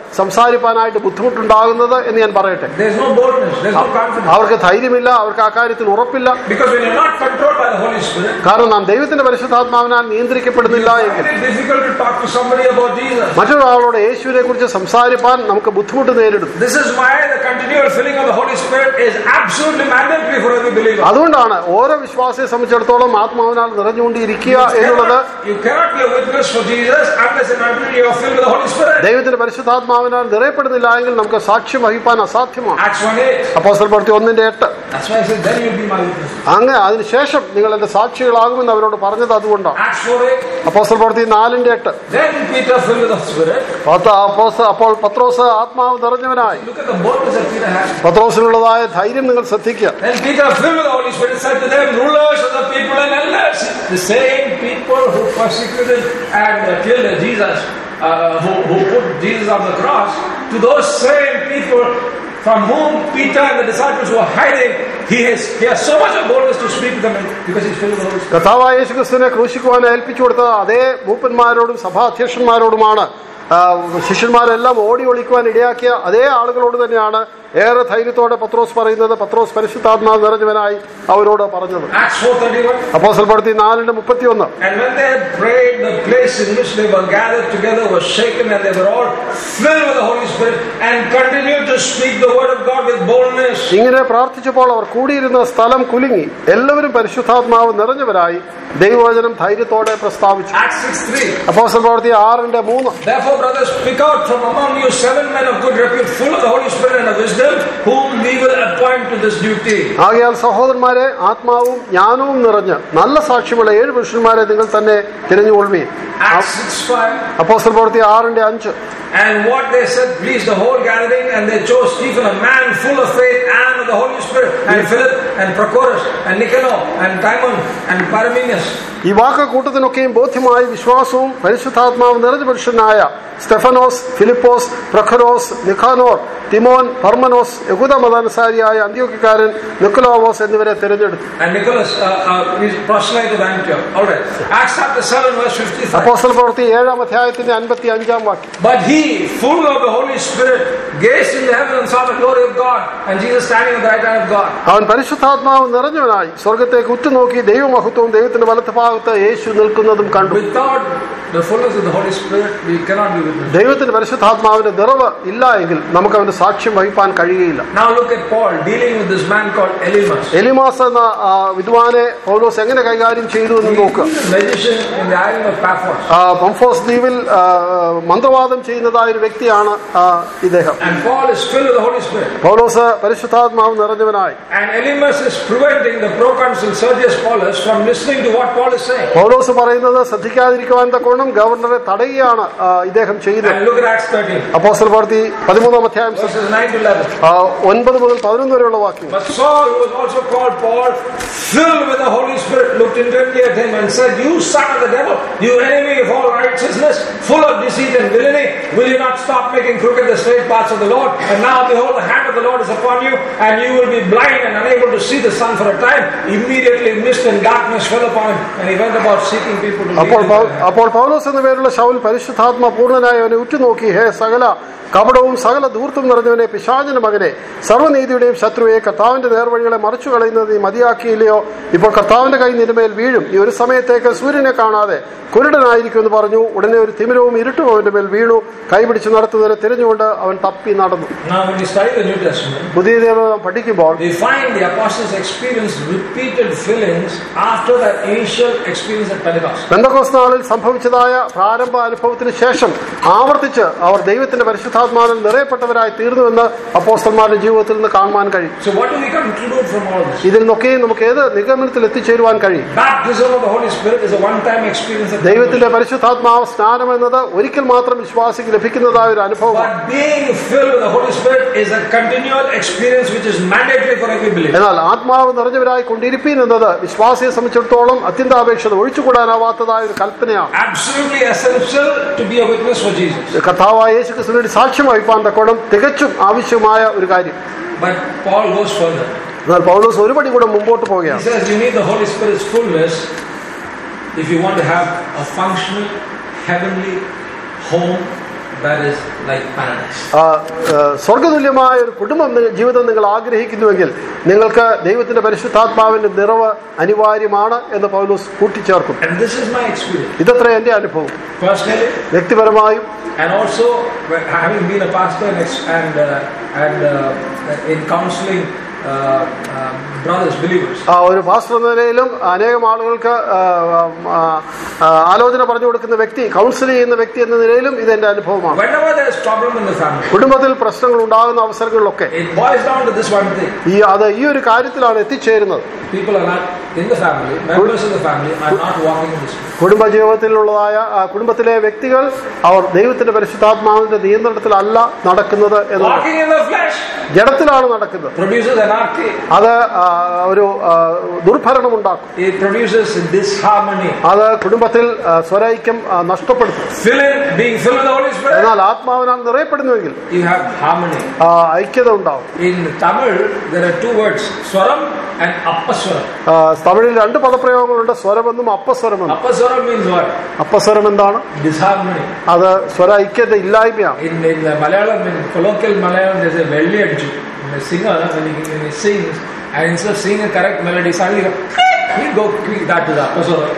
സംസാരിപ്പാനായിട്ട് ബുദ്ധിമുട്ടുണ്ടാകുന്നത് എന്ന് ഞാൻ പറയട്ടെ There's no boldness, there's no confidence. അവർക്ക് ധൈര്യമില്ല അവർക്ക് ആ കാര്യത്തിൽ ഉറപ്പില്ല Because when you're not controlled by the Holy Spirit, കാരണം നാം ദൈവത്തിന്റെ പരിശുദ്ധാത്മാവിനാൽ നിയന്ത്രിക്കപ്പെടുന്നില്ല it's എങ്കിൽ very difficult to talk to somebody about Jesus. മറ്റൊരാളോട് യേശുവിനെ കുറിച്ച് സംസാരിപ്പാൻ നമുക്ക് ബുദ്ധിമുട്ട് നേരിടും This is why the continual filling of the Holy Spirit is absolutely mandatory for every believer. അതുകൊണ്ടാണ് ഓരോ വിശ്വാസിയെ സംബന്ധിച്ചിടത്തോളം ആത്മാവിനാൽ നിറഞ്ഞുകൊണ്ടിരിക്കുക എന്നുള്ളത് You cannot be a witness for Jesus unless and until you are filled with the Holy Spirit. ദൈവത്തിന്റെ പരിശുദ്ധാത്മാവിനാൽ നിറയപ്പെടുന്നില്ല എങ്കിൽ നമുക്ക് സാക്ഷ്യം വഹിപ്പാൻ അസാധ്യമാണ് Acts 1 8. അപ്പോസ്റ്റൽ പ്രവൃത്തി ഒന്നിന്റെ എട്ട് That's why I said, then you'll be my witness. അങ്ങ് അതിനുശേഷം നിങ്ങൾ എന്റെ സാക്ഷികളാകുമെന്ന് അവരോട് പറഞ്ഞത് അതുകൊണ്ടാണ് Acts 4 8. അപ്പോസ്റ്റൽ പ്രവൃത്തി നാലിന്റെ എട്ട് Then Peter filled with the Spirit. പത്ത് അപ്പോസ്ത- അപ്പോൾ പത്രോസ് ആത്മാവ് നിറഞ്ഞവനായി Look at the boldness that Peter had. പത്രോസിനുള്ളതായ ധൈര്യം നിങ്ങൾ ശ്രദ്ധിക്കുക Then Peter, filled with the Holy Spirit, said to them, rulers of the people and elders, the same people who persecuted and uh, killed Jesus, uh, who, who put Jesus on the cross, to those same people from whom Peter and the disciples were hiding, he has, he has so much of boldness to speak to them because he's filled with the Holy Spirit. കഥാവായ യേശു ക്രിസ്തുവിനെ ക്രൂശിക്കുവാൻ ഏൽപ്പിച്ചു കൊടുത്ത അതേ മൂപ്പന്മാരോടും സഭാധ്യക്ഷന്മാരോടുമാണ് ആ, ശിഷ്യന്മാരെല്ലാം ഓടി ഒളിക്കുവാൻ ഇടയാക്കിയ അതേ ആളുകളോട് തന്നെയാണ് ഏറെ ധൈര്യത്തോടെ പത്രോസ് പറയുന്നത് പത്രോസ് പരിശുദ്ധാത്മാവ് നിറഞ്ഞവനായി അവരോട് പറഞ്ഞത് Acts 4.31 അപ്പോസ്റ്റൽ പ്രവൃത്തി നാലിന്റെ മുപ്പത്തിയൊന്ന് And when they had prayed, the place in which they were gathered together was shaken, and they were all filled with the Holy Spirit and continued to speak the word of God with boldness. ഇങ്ങനെ പ്രാർത്ഥിച്ചപ്പോൾ അവർ കൂടിയിരുന്ന സ്ഥലം കുലുങ്ങി എല്ലാവരും പരിശുദ്ധാത്മാവ് നിറഞ്ഞവരായി ദൈവവചനം ധൈര്യത്തോടെ പ്രസ്താവിച്ചു Acts 6 3. Apostle പ്രവൃത്തി ആറിന്റെ മൂന്ന് Therefore, brothers, pick out from among you seven men of good repute, full of the Holy Spirit and of wisdom, whom we will appoint to this duty. ആകയാൽ സഹോദരന്മാരെ ആത്മാവും ജ്ഞാനവും നിറഞ്ഞ് നല്ല സാക്ഷ്യമുള്ള ഏഴ് പുരുഷന്മാരെ നിങ്ങൾ തന്നെ തിരഞ്ഞുകൊള്ളുകയും Acts 6 5. അപ്പോസ്റ്റൽ പ്രവൃത്തി ആറിന്റെ അഞ്ച് And what they said pleased the whole gathering, and they chose Stephen, a man full of faith and of the Holy Spirit, and Philip, and Prochorus, and Nicanor, and Timon, and Parmenius. ഈ വാക്ക് കൂട്ടത്തിനൊക്കെയും ബോധ്യമായി വിശ്വാസവും പരിശുദ്ധാത്മാവ് നിറഞ്ഞ പുരുഷനായ സ്റ്റെഫനോസ് ഫിലിപ്പോസ് പ്രഖരോസ് നിഖാനോർ തിമോൻ പർമനോസ് യഹൂദ മതാനുസാരിയായ അന്ത്യോക്കാരൻ നിക്കുലോവോസ് എന്നിവരെ തിരഞ്ഞെടുത്തു And Nicholas, uh, uh, is proselyte of Antioch. All right. Acts chapter 7, verse 55. അപ്പോസ്റ്റൽ പ്രവൃത്തി ഏഴാം അധ്യായത്തിന്റെ അൻപത്തി അഞ്ചാം വാക്യം But he, full of the Holy Spirit, gazed into heaven and saw the glory of God, and Jesus standing at the right hand of God. അവൻ പരിശുദ്ധാത്മാവ് നിറഞ്ഞവനായി സ്വർഗത്തേക്ക് ഉറ്റുനോക്കി ദൈവമഹത്വവും ദൈവത്തിന്റെ വലത്ത് ഭാഗത്ത് യേശു നിൽക്കുന്നതും കണ്ടു Without the fullness of the Holy Spirit, we cannot be witnesses. ദൈവത്തിന്റെ പരിശുദ്ധാത്മാവിന്റെ നിറവ് ഇല്ല എങ്കിൽ നമുക്ക് അവന്റെ സാക്ഷ്യം വഹിപ്പാൻ കഴിയുകയില്ല Now look at Paul dealing with this man called Elymas. Elymas എന്ന ആ, വിദ്വാനെ പൗലോസ് എങ്ങനെ കൈകാര്യം ചെയ്തു എന്ന് നോക്കുക He's a magician in the island of Paphos. ആ, പംഫോസ് ദ്വീപിൽ ആ, മന്ത്രവാദം ചെയ്യുന്നതായ ഒരു വ്യക്തിയാണ് ആ, ഇദ്ദേഹം And Paul is filled with the Holy Spirit. പൗലോസ് പരിശുദ്ധാത്മാവ് നിറഞ്ഞവനായി And Elymas is preventing the proconsul Sergius Paulus from listening to what Paul is saying. പൗലോസ് പറയുന്നത് ശ്രദ്ധിക്കാതിരിക്കുവാൻ തക്കവണ്ണം ഗവർണറെ തടയുകയാണ് ആ, ഇദ്ദേഹം ചെയ്യുന്നത് And look at Acts 13, അപ്പോസ്റ്റൽ പ്രവൃത്തി പതിമൂന്നാം അധ്യായം verses 9 to 11. ആ, ഒൻപത് മുതൽ പതിനൊന്ന് വരെയുള്ള വാക്യം But Saul, who was also called Paul, filled with the Holy Spirit, looked intently at him and said, You son of the devil, you enemy of all righteousness, full of deceit and villainy, will you not stop making crooked the straight paths of the Lord? And now behold, the hand of the Lord is upon you, and you will be blind and unable to see the sun for a time. Immediately mist and darkness fell upon him, and he went about seeking people to lead അപ്പോൾ him. പൗ- അപ്പോൾ പൗലോസ് എന്ന പേരുള്ള ശൗൽ പരിശുദ്ധാത്മ പൂർണ്ണനായി അവനെ ഉറ്റുനോക്കി ഹേ സകല കപടവും സകല ദൂർത്തും നിറഞ്ഞവനെ പിശാചിന്റെ മകനെ സർവ്വനീതിയുടെയും ശത്രുവെ കർത്താവിന്റെ നേർവഴികളെ മറച്ചു കളയുന്നത് നീ മതിയാക്കിയില്ലയോ ഇപ്പോൾ കർത്താവിന്റെ കൈ നിരുമേൽ വീഴും ഈ ഒരു സമയത്തേക്ക് സൂര്യനെ കാണാതെ കുരുടനായിരിക്കും എന്ന് പറഞ്ഞു ഉടനെ ഒരു തിമിരവും ഇരുട്ടും അവന്റെ മേൽ വീണു കൈപിടിച്ച് നടത്തുന്നവരെ തിരിഞ്ഞുകൊണ്ട് അവൻ തപ്പി നടന്നു Now, when you study the New Testament, പുതിയ നിയമം പഠിക്കുമ്പോൾ we find the apostles experienced repeated fillings after that initial experience at Pentecost. പെന്തക്കോസ് നാളിൽ സംഭവിച്ചതായ പ്രാരംഭ അനുഭവത്തിന് ശേഷം ആവർത്തിച്ച് അവർ ദൈവത്തിന്റെ പരിശുദ്ധാത്മാവിൽ നിറയപ്പെട്ടവരായി തീർന്നുവെന്ന് അപ്പോസ്തന്മാരുടെ ജീവിതത്തിൽ നിന്ന് കാണുവാൻ കഴിയും So, what do we conclude from all this? ഇതിൽ നിന്നൊക്കെയും നമുക്ക് ഏത് നിഗമനത്തിൽ എത്തിച്ചേരുവാൻ കഴിയും Baptism of the Holy Spirit is a one-time experience. At ദൈവത്തിന്റെ പരിശുദ്ധാത്മാവ് സ്നാനം എന്നത് ഒരിക്കൽ മാത്രം വിശ്വാസിക്ക് ലഭിക്കുന്നതായ ഒരു അനുഭവമാണ് But being filled with the Holy Spirit is a continual experience which is mandatory for every believer. എന്നാൽ ആത്മാവ് നിറഞ്ഞവരായി കൊണ്ടിരിപ്പീൻ എന്നത് വിശ്വാസിയെ സംബന്ധിച്ചിടത്തോളം അത്യന്താപേക്ഷത ഒഴിച്ചുകൂടാനാവാത്തതായ ഒരു കൽപ്പനയാണ് Absolutely essential to be a witness for Jesus. കർത്താവായ യേശു ക്രിസ്തുവിന്റെ സാക്ഷ്യം വഹിപ്പാൻ തക്കോണം തികച്ചും ആവശ്യമായ ഒരു കാര്യം But Paul goes further. എന്നാൽ പൗലോസ് ഒരുപടി കൂടെ മുമ്പോട്ട് He പോവുകയാണ് says you need the Holy Spirit's fullness if you want to have a functional, heavenly home that is like paradise. ആ, ആ, സ്വർഗതുല്യമായ ഒരു കുടുംബം നി- ജീവിതം നിങ്ങൾ ആഗ്രഹിക്കുന്നുവെങ്കിൽ നിങ്ങൾക്ക് ദൈവത്തിന്റെ പരിശുദ്ധാത്മാവിന്റെ നിറവ് അനിവാര്യമാണ് എന്ന് പൗലോസ് കൂട്ടിച്ചേർക്കും And this is my experience. ഇതത്ര എന്റെ അനുഭവം Personally, വ്യക്തിപരമായും and also when- having been a pastor and, ex- and, uh, and uh, in counseling uh, uh, brothers, believers. ആ, ഒരു പാസ്റ്റർ എന്ന നിലയിലും അനേകം ആളുകൾക്ക് ആ, ആ, ആ, ആലോചന പറഞ്ഞു കൊടുക്കുന്ന വ്യക്തി കൗൺസിൽ ചെയ്യുന്ന വ്യക്തി എന്ന നിലയിലും ഇത് എന്റെ അനുഭവമാണ് Whenever there is problem in the family, കുടുംബത്തിൽ പ്രശ്നങ്ങൾ ഉണ്ടാകുന്ന അവസരങ്ങളിലൊക്കെ it boils down to this one thing. ഈ അത് ഈ ഒരു കാര്യത്തിലാണ് എത്തിച്ചേരുന്നത് People are not in the family, members of the family are not walking in the spirit. കുടുംബ ജീവിതത്തിലുള്ളതായ ആ കുടുംബത്തിലെ വ്യക്തികൾ അവർ ദൈവത്തിന്റെ പരിശുദ്ധാത്മാവിന്റെ നിയന്ത്രണത്തിലല്ല നടക്കുന്നത് എന്നുള്ളത് Walking in the flesh ജഡത്തിലാണ് നടക്കുന്നത് produces anarchy. അത് ആ, ഒരു ആ, ദുർഭരണം ഉണ്ടാക്കും It produces disharmony. അത് കുടുംബത്തിൽ ആ, സ്വരൈക്യം ആ, നഷ്ടപ്പെടുത്തും Filling, being filled with the Holy Spirit, എന്നാൽ ആത്മാവിനാൽ നിറയപ്പെടുന്നുവെങ്കിൽ you have harmony. ആ, ഐക്യത ഉണ്ടാവും In Tamil, there are two words, Swaram and Appaswaram. ആ, തമിഴിൽ രണ്ട് പദപ്രയോഗങ്ങളുണ്ട് സ്വരമെന്നും അപ്പസ്വരമെന്നും Appaswaram means what? അപ്പസ്വരം എന്താണ് Disharmony. അത് സ്വര ഐക്യത ഇല്ലായ്മയാണ് In, in the Malayalam, in colloquial Malayalam, there's a Velli Adju. The singer, when he, when he sings, and instead of singing a correct melody, suddenly he go, he go quick that to the Appaswaram.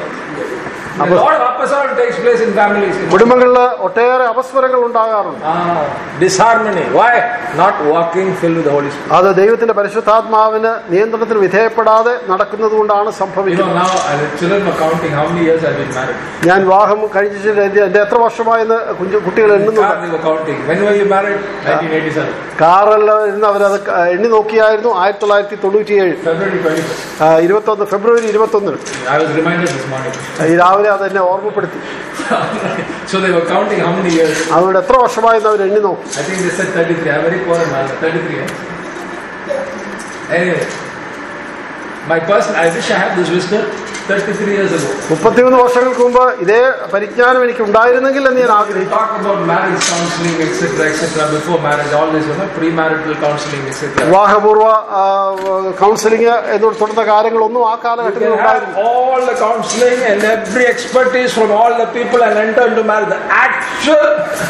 A lot of Appaswaram takes place in families. കുടുംബങ്ങളിൽ ഒട്ടേറെ അപസ്വരങ്ങൾ ഉണ്ടാകാറുണ്ട് Ah, disharmony. Why? Not walking filled with the Holy Spirit. അത് ദൈവത്തിന്റെ പരിശുദ്ധാത്മാവിന് നിയന്ത്രണത്തിന് വിധേയപ്പെടാതെ നടക്കുന്നത് കൊണ്ടാണ് You know, സംഭവിക്കുന്നത് now uh, the children are counting how many years I've been married. ഞാൻ വിവാഹം കഴിച്ചിട്ട് എന്റെ എന്റെ എത്ര വർഷമായെന്ന് കുഞ്ഞു കുട്ടികൾ In the എണ്ണുന്നുണ്ട് car, they were counting. When were you married? 1987. കാറെല്ലാം ഇരുന്ന് അവരത് ക- എണ്ണി നോക്കിയായിരുന്നു ആയിരത്തി തൊള്ളായിരത്തി തൊണ്ണൂറ്റിയേഴ് February 21st. ഇരുപത്തൊന്ന് ഫെബ്രുവരി ഇരുപത്തൊന്നിന് I was reminded this morning. ഈ രാവിലെ അത് എന്നെ ഓർമ്മപ്പെടുത്തി so they were counting how many years. അവരുടെ എത്ര വർഷമായെന്ന് അവർ എണ്ണി നോക്കി I think they said 33. I'm very poor in math. 33 years. Anyway, my person, I wish I had this wisdom 33 years ago. മുപ്പത്തിമൂന്ന് വർഷങ്ങൾക്ക് മുമ്പ് ഇതേ പരിജ്ഞാനം എനിക്ക് ഉണ്ടായിരുന്നെങ്കിൽ എന്ന് ഞാൻ ആഗ്രഹിച്ചു Talk about marriage counseling, etc., etc. Before marriage, all this, you know, premarital counseling, etc. വിവാഹപൂർവ്വ ആ, കൗൺസിലിംഗ് എന്ന് തുടർന്ന കാര്യങ്ങളൊന്നും ആ You കാലഘട്ടത്തിൽ can have ഉണ്ടായിരുന്നു all the counseling and every expertise from all the people and enter into marriage. The actual,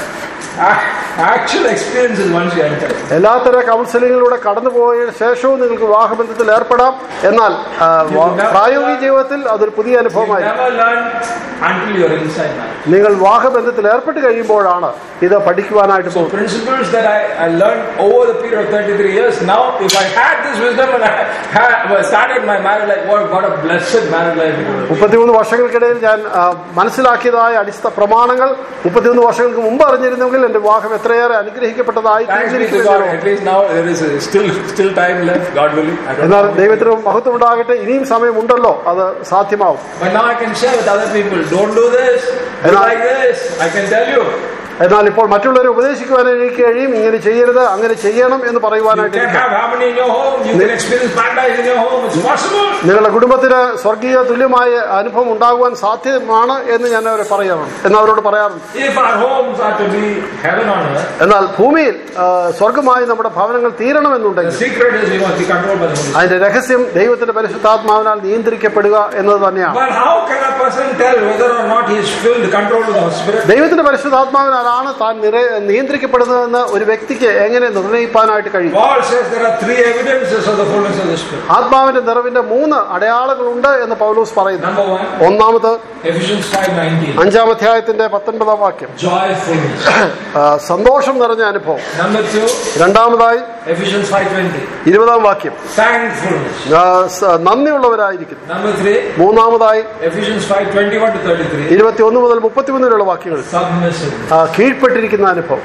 a- actual experience is once you enter. എല്ലാത്തരം കൗൺസിലിങ്ങിലൂടെ കടന്നുപോയ ശേഷവും നിങ്ങൾക്ക് വിവാഹബന്ധത്തിൽ ഏർപ്പെടാം എന്നാൽ ആ, വ- പ്രായോഗിക ജീവിതത്തിൽ അതൊരു പുതിയ You അനുഭവമായിരിക്കും never learn until you're inside marriage. നിങ്ങൾ വിവാഹബന്ധത്തിൽ ഏർപ്പെട്ട് കഴിയുമ്പോഴാണ് ഇത് പഠിക്കുവാനായിട്ട് So പോകുന്നത് principles that I, I learned over the period of 33 years, now if I had this wisdom and I had, well, started my marriage life, what, what a blessed marriage life it would have been. മുപ്പത്തിമൂന്ന് വർഷങ്ങൾക്കിടയിൽ ഞാൻ ആ, മനസ്സിലാക്കിയതായ അടിസ്ഥാന പ്രമാണങ്ങൾ മുപ്പത്തിമൂന്ന് വർഷങ്ങൾക്ക് മുമ്പ് അറിഞ്ഞിരുന്നെങ്കിൽ എന്റെ വിവാഹം എത്രയേറെ അനുഗ്രഹിക്കപ്പെട്ടതായി Thanks be to തീർന്നിരിക്കുമെന്ന് God, ഞാൻ at least now there is a, still still time left, God willing. I don't എന്നാൽ know. ദൈവത്തിന് മഹത്വം ഉണ്ടാകട്ടെ ഇനിയും സമയമുണ്ടല്ലോ അത് സാധ്യമാവും But now I can share with other people, don't do this, do And I- like this. I can tell you. എന്നാൽ ഇപ്പോൾ മറ്റുള്ളവരെ ഉപദേശിക്കുവാൻ എനിക്ക് കഴിയും ഇങ്ങനെ ചെയ്യരുത് അങ്ങനെ ചെയ്യണം എന്ന് You പറയുവാനായിട്ട് can എനിക്ക് have harmony in your home, you can experience paradise in your home, it's possible. നിങ്ങളുടെ കുടുംബത്തിന് സ്വർഗീയ തുല്യമായ അനുഭവം ഉണ്ടാകുവാൻ സാധ്യമാണ് എന്ന് ഞാൻ അവരെ പറയാറുണ്ട് എന്ന് അവരോട് പറയാറുണ്ട് If our homes are to be heaven on earth, എന്നാൽ ഭൂമിയിൽ ആ, സ്വർഗമായി നമ്മുടെ ഭവനങ്ങൾ the തീരണമെന്നുണ്ടെങ്കിൽ secret is we must be controlled by the Holy Spirit. അതിന്റെ രഹസ്യം ദൈവത്തിന്റെ പരിശുദ്ധാത്മാവിനാൽ നിയന്ത്രിക്കപ്പെടുക എന്നത് തന്നെയാണ് But how can a person tell whether or not he is filled, controlled with the Holy Spirit? ദൈവത്തിന്റെ പരിശുദ്ധാത്മാവിനാലാണ് താൻ നിറ- നിയന്ത്രിക്കപ്പെടുന്നതെന്ന് ഒരു വ്യക്തിക്ക് എങ്ങനെ നിർണ്ണയിപ്പാനായിട്ട് കഴിയും Paul says there are three evidences of the fullness of the Spirit. ആത്മാവിന്റെ നിറവിന്റെ മൂന്ന് അടയാളങ്ങളുണ്ട് എന്ന് പൗലൂസ് പറയുന്നു Number one, ഒന്നാമത് Ephesians 5.19, അഞ്ചാം അധ്യായത്തിന്റെ പത്തൊൻപതാം വാക്യം joyfulness. ആ, സന്തോഷം നിറഞ്ഞ അനുഭവം Number two, രണ്ടാമതായി Ephesians 5.20, ഇരുപതാം വാക്യം thankfulness. ആ, സ- നന്ദിയുള്ളവരായിരിക്കും Number three, മൂന്നാമതായി Ephesians 5.21 to 33, ഇരുപത്തിയൊന്ന് മുതൽ മുപ്പത്തിമൂന്ന് വരെയുള്ള വാക്യങ്ങൾ submissiveness. ആ, കീഴ്പ്പെട്ടിരിക്കുന്ന അനുഭവം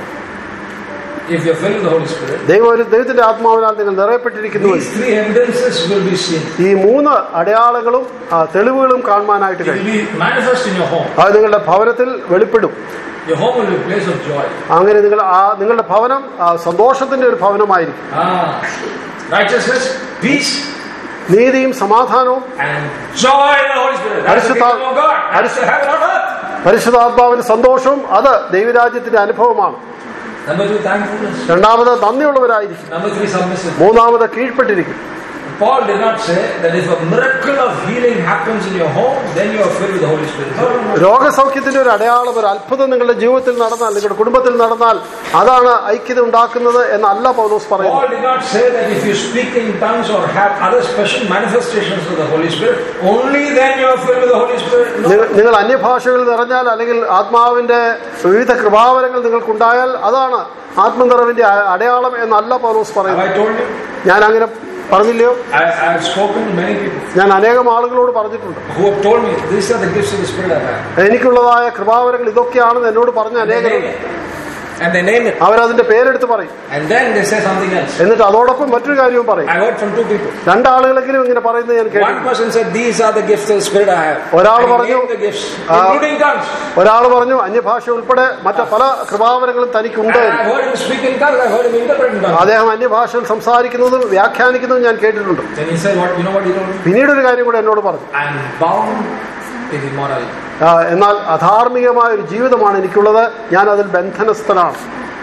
If you're filled with the Holy Spirit, ദൈവം ഒരു ദൈവത്തിന്റെ ആത്മാവിനാൽ നിങ്ങൾ നിറയപ്പെട്ടിരിക്കുന്നു these three evidences will be seen. ഈ മൂന്ന് അടയാളങ്ങളും ആ, തെളിവുകളും കാണുവാനായിട്ട് It will കഴിയും be manifest in your home. അത് നിങ്ങളുടെ ഭവനത്തിൽ വെളിപ്പെടും Your home will be a place of joy. അങ്ങനെ നിങ്ങൾ ആ നിങ്ങളുടെ ഭവനം ആ, സന്തോഷത്തിന്റെ ഒരു ഭവനമായിരിക്കും Ah, righteousness, peace, നീതിയും സമാധാനവും and joy in the Holy Spirit. That's the Parishutha- kingdom of God. That's the heaven on earth. പരിശുദ്ധാത്മാവിന്റെ സന്തോഷവും അത് ദൈവരാജ്യത്തിന്റെ അനുഭവമാണ് Number two, thankfulness. രണ്ടാമത് നന്ദിയുള്ളവരായിരിക്കും Number three, submissive. മൂന്നാമത് കീഴ്പ്പെട്ടിരിക്കും Paul did not say that if a miracle of healing happens in your home, then you are filled with the Holy Spirit. No, no, no. രോഗസൗഖ്യത്തിന്റെ ഒരു അടയാളം ഒരു അത്ഭുതം നിങ്ങളുടെ ജീവിതത്തിൽ നടന്നാൽ നിങ്ങളുടെ കുടുംബത്തിൽ നടന്നാൽ അതാണ് ഐക്യത ഉണ്ടാക്കുന്നത് എന്നല്ല പൗലോസ് പറയുന്നത് Paul did not say that if you speak in tongues or have other special manifestations of the Holy Spirit, only then you are filled with the Holy Spirit. No. നിങ്ങൾ- നിങ്ങൾ അന്യഭാഷകൾ നിറഞ്ഞാൽ അല്ലെങ്കിൽ ആത്മാവിന്റെ വിവിധ കൃപാവരങ്ങൾ നിങ്ങൾക്കുണ്ടായാൽ അതാണ് ആത്മനിറവിന്റെ അ- അടയാളം എന്നല്ല പൗലോസ് Have പറയുന്നത് I told you? ഞാൻ അങ്ങനെ പറഞ്ഞില്ലയോ I, I have spoken to many people ഞാൻ അനേകം ആളുകളോട് പറഞ്ഞിട്ടുണ്ട് who have told me these are the gifts of the Spirit I have. എനിക്കുള്ളതായ കൃപാവരങ്ങൾ ഇതൊക്കെയാണെന്ന് എന്നോട് പറഞ്ഞ And they name അനേകരുണ്ട് it. And they name it. അവരതിന്റെ പേരെടുത്ത് പറയും And then they say something else. എന്നിട്ട് അതോടൊപ്പം മറ്റൊരു കാര്യവും പറയും I heard from two people. രണ്ടാളുകളെങ്കിലും ഇങ്ങനെ പറയുന്നത് ഞാൻ One കേട്ടു person said, These are the gifts of the Spirit I have. ഒരാൾ And he പറഞ്ഞു, named the gifts, ആ, including tongues. ഒരാൾ പറഞ്ഞു അന്യഭാഷ ഉൾപ്പെടെ മറ്റു പല കൃപാവരങ്ങളും തനിക്കുണ്ട് And I heard him speak in tongues, I heard him interpret in tongues. അദ്ദേഹം അന്യഭാഷയിൽ സംസാരിക്കുന്നതും വ്യാഖ്യാനിക്കുന്നതും ഞാൻ കേട്ടിട്ടുണ്ട് Then he said, What you know what he told me? പിന്നീട് ഒരു കാര്യം കൂടെ എന്നോട് പറഞ്ഞു I am bound in immorality. ആ, എന്നാൽ അധാർമികമായ ഒരു ജീവിതമാണ് എനിക്കുള്ളത് ഞാൻ അതിൽ ബന്ധനസ്ഥനാണ്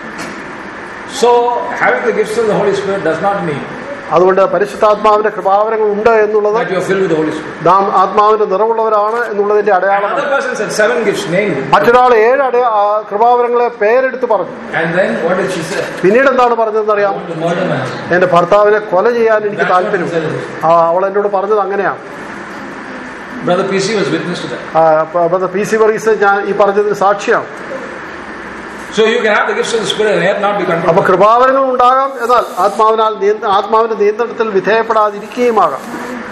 So having the gifts of the Holy Spirit does not mean അതുകൊണ്ട് പരിശുദ്ധാത്മാവിന്റെ കൃപാവരങ്ങൾ ഉണ്ട് എന്നുള്ളത് that you are filled with the Holy Spirit. നാം ആത്മാവിന്റെ നിറവുള്ളവരാണ് എന്നുള്ളതിന്റെ അടയാളമാണ് Another person said seven gifts, named. മറ്റൊരാൾ ഏഴ് അടയ ആ, കൃപാവരങ്ങളെ പേരെടുത്ത് പറഞ്ഞു And then what did she say? പിന്നീട് എന്താണ് പറഞ്ഞതെന്ന് I അറിയാം want to murder my husband. എന്റെ ഭർത്താവിനെ കൊല ചെയ്യാൻ എനിക്ക് That's what താല്പര്യം he said. ആ, അവൾ എന്നോട് പറഞ്ഞത് അങ്ങനെയാണ് Brother PC was witness to that. ആ, പി സി വർഗീസ് ഞാൻ ഈ പറഞ്ഞതിന് സാക്ഷിയാണ് So you can have the gifts of the Spirit and yet not be controlled. അപ്പൊ കൃപാവരങ്ങൾ ഉണ്ടാകാം എന്നാൽ ആത്മാവിനാൽ നിയ- ആത്മാവിന്റെ നിയന്ത്രണത്തിൽ വിധേയപ്പെടാതിരിക്കുകയുമാകാം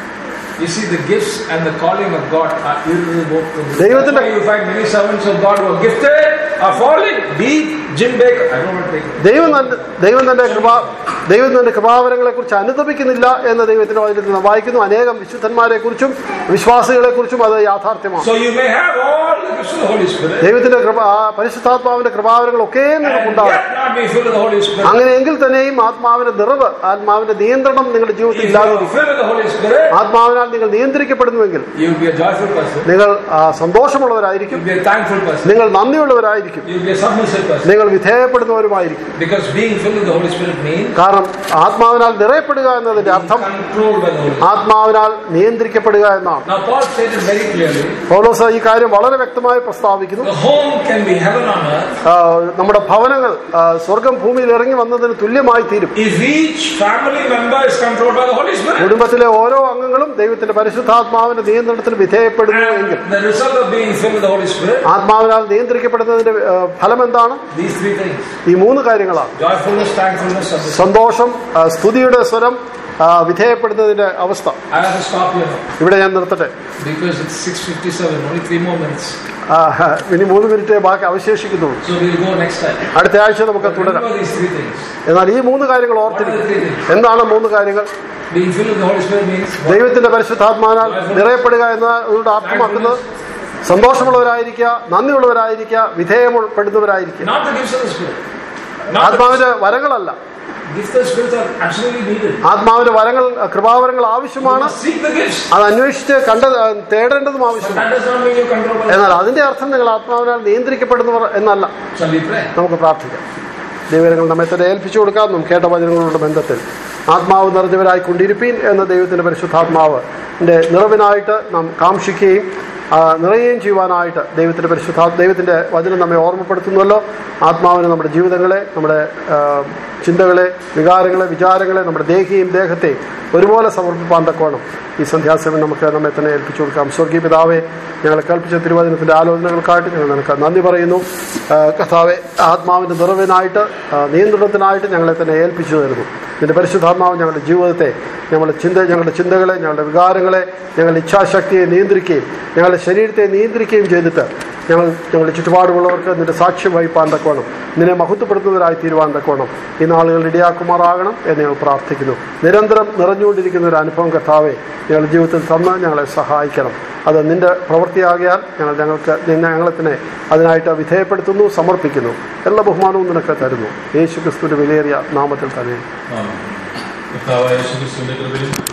You see, the gifts and the calling of God are irrevocable. That's ദൈവത്തിന്റെ- why you find many servants of God who are gifted are falling. Deep, Jim Baker. I don't want to take it. ദൈവം തന്റെ ദൈവം തന്റെ കൃപാ ദൈവം തന്റെ കൃപാവരങ്ങളെ കുറിച്ച് അനുദപിക്കുന്നില്ല എന്ന് ദൈവത്തിന്റെ വചനത്തിൽ നാം വായിക്കുന്നു അനേകം വിശുദ്ധന്മാരെ കുറിച്ചും വിശ്വാസികളെ കുറിച്ചും അത് യാഥാർത്ഥ്യമാണ് So you may have all the gifts of the Holy Spirit ദൈവത്തിന്റെ കൃപ ആ പരിശുദ്ധാത്മാവിന്റെ കൃപാവരങ്ങൾ ഒക്കെ and നിങ്ങൾക്കുണ്ടാകും yet not be filled with the Holy Spirit. അങ്ങനെയെങ്കിൽ തന്നെയും ആത്മാവിന്റെ നിറവ് ആത്മാവിന്റെ നിയന്ത്രണം നിങ്ങളുടെ ജീവിതത്തിൽ If you are ഇല്ലാതിരിക്കും filled with the Holy Spirit, ആത്മാവിനാൽ നിങ്ങൾ നിയന്ത്രിക്കപ്പെടുന്നുവെങ്കിൽ you'll be a joyful person. നിങ്ങൾ ആ, സന്തോഷമുള്ളവരായിരിക്കും You'll be a thankful person. നിങ്ങൾ നന്ദിയുള്ളവരായിരിക്കും You'll be a submissive person. നിങ്ങൾ വിധേയപ്പെടുന്നവരുമായിരിക്കും Because being filled with the Holy Spirit means കാരണം ആത്മാവിനാൽ നിറയപ്പെടുക എന്നതിന്റെ അർത്ഥം controlled by the Holy Spirit. ആത്മാവിനാൽ നിയന്ത്രിക്കപ്പെടുക എന്നാണ് Now Paul stated very clearly, പൗലോസ് ഈ കാര്യം വളരെ വ്യക്തമായി പ്രസ്താവിക്കുന്നു the home can be heaven on earth ആ, നമ്മുടെ ഭവനങ്ങൾ ആ, സ്വർഗം ഭൂമിയിൽ ഇറങ്ങി വന്നതിന് തുല്യമായി തീരും if each family member is controlled by the Holy Spirit. കുടുംബത്തിലെ ഓരോ അംഗങ്ങളും ദൈവത്തിന്റെ പരിശുദ്ധാത്മാവിന്റെ നിയന്ത്രണത്തിന് വിധേയപ്പെടുന്നു എങ്കിൽ And the result of being filled with the Holy Spirit, ആത്മാവിനാൽ നിയന്ത്രിക്കപ്പെടുന്നതിന്റെ ആ, ഫലം എന്താണ് these three things ഈ മൂന്ന് കാര്യങ്ങളാണ് joyfulness, thankfulness, submission. സന്തോഷം ആ, സ്തുതിയുടെ സ്വരം ആ, വിധേയപ്പെടുന്നതിന്റെ അവസ്ഥ I have to stop here now ഇവിടെ ഞാൻ നിർത്തട്ടെ because it's 6:57, only three more minutes. ആ, ഇനി മൂന്ന് മിനിറ്റ് ബാക്കി അവശേഷിക്കുന്നുള്ളൂ So we'll go next time. അടുത്ത ആഴ്ച നമുക്ക് തുടരാം Remember these three things. എന്നാൽ ഈ മൂന്ന് കാര്യങ്ങൾ What are the ഓർത്തിരിക്കും three things? എന്താണ് മൂന്ന് കാര്യങ്ങൾ Being filled with the Holy Spirit means what? ദൈവത്തിന്റെ പരിശുദ്ധാത്മാവിനാൽ നിറയപ്പെടുക എന്നതുകൊണ്ട് അർത്ഥമാക്കുന്നത് സന്തോഷമുള്ളവരായിരിക്കുക നന്ദിയുള്ളവരായിരിക്കുക വിധേയപ്പെടുന്നവരായിരിക്കുക not the gifts of the Spirit. Not ആത്മാവിന്റെ വരങ്ങളല്ല the gifts of the Spirit are absolutely needed. ആത്മാവിന്റെ വരങ്ങൾ കൃപാവരങ്ങൾ You ആവശ്യമാണ് must seek the gifts. അത് അന്വേഷിച്ച് കണ്ട തേടേണ്ടതും But ആവശ്യമാണ് that does not mean you're controlled by the എന്നാൽ അതിന്റെ അർത്ഥം നിങ്ങൾ ആത്മാവിനാൽ നിയന്ത്രിക്കപ്പെടുന്നവർ എന്നല്ല Shall we pray? നമുക്ക് പ്രാർത്ഥിക്കാം ദൈവങ്ങൾ നമ്മെ തന്നെ ഏൽപ്പിച്ചു കൊടുക്കാം നാം കേട്ട വചനങ്ങളുടെ ബന്ധത്തിൽ ആത്മാവ് നിറഞ്ഞവരായി കൊണ്ടിരിപ്പീൻ എന്ന ദൈവത്തിന്റെ പരിശുദ്ധാത്മാവ് നിറവിനായിട്ട് നാം കാക്ഷിക്കുകയും ആ, നിറയുകയും ചെയ്യുവാനായിട്ട് ദൈവത്തിന്റെ പരിശുദ്ധ ദൈവത്തിന്റെ വചനം നമ്മെ ഓർമ്മപ്പെടുത്തുന്നുവല്ലോ ആത്മാവിന് നമ്മുടെ ജീവിതങ്ങളെ നമ്മുടെ ആ, ചിന്തകളെ വികാരങ്ങളെ വിചാരങ്ങളെ നമ്മുടെ ദേഹിയും ദേഹത്തെയും ഒരുപോലെ സമർപ്പിപ്പാൻ തക്കോണം ഈ സന്ധ്യാസമയം നമുക്ക് നമ്മെ തന്നെ ഏൽപ്പിച്ചു കൊടുക്കാം സ്വർഗീയ പിതാവെ ഞങ്ങളെ കൽപ്പിച്ച തിരുവചനത്തിന്റെ ആലോചനകൾക്കായിട്ട് ഞങ്ങൾ നിനക്ക് നന്ദി പറയുന്നു ആ, കർത്താവെ ആത്മാവിന്റെ നിറവിനായിട്ട് ആ, നിയന്ത്രണത്തിനായിട്ട് ഞങ്ങളെ തന്നെ ഏൽപ്പിച്ചു തരുന്നു നിന്റെ പരിശുദ്ധാത്മാവ് ഞങ്ങളുടെ ജീവിതത്തെ ഞങ്ങളുടെ ചിന്ത ഞങ്ങളുടെ ചിന്തകളെ ഞങ്ങളുടെ വികാരങ്ങളെ ഞങ്ങളുടെ ഇച്ഛാശക്തിയെ നിയന്ത്രിക്കുകയും ഞങ്ങളുടെ ശരീരത്തെ നിയന്ത്രിക്കുകയും ചെയ്തിട്ട് ഞങ്ങൾ ഞങ്ങളുടെ ചുറ്റുപാടുമുള്ളവർക്ക് നിന്റെ സാക്ഷ്യം വഹിപ്പാൻ തക്കോണം നിന്നെ മഹത്വപ്പെടുത്തുന്നവരായി തീരുവാൻ തക്കോണം ഈ നാളുകൾ ഇടയാക്കുമാറാകണം എന്ന് ഞങ്ങൾ പ്രാർത്ഥിക്കുന്നു നിരന്തരം നിറഞ്ഞുകൊണ്ടിരിക്കുന്ന ഒരു അനുഭവം കർത്താവെ ഞങ്ങളുടെ ജീവിതത്തിൽ തന്ന് ഞങ്ങളെ സഹായിക്കണം അത് നിന്റെ പ്രവൃത്തിയാകിയാൽ ഞങ്ങൾ ഞങ്ങൾക്ക് നിന്നെ ഞങ്ങളെ തന്നെ അതിനായിട്ട് വിധേയപ്പെടുത്തുന്നു സമർപ്പിക്കുന്നു എല്ലാ ബഹുമാനവും നിനക്ക് തരുന്നു യേശു ക്രിസ്തുവിന്റെ വിലയേറിയ നാമത്തിൽ തന്നെ കർത്താവായ യേശുക്രിസ്തുവിന്റെ കൃപയും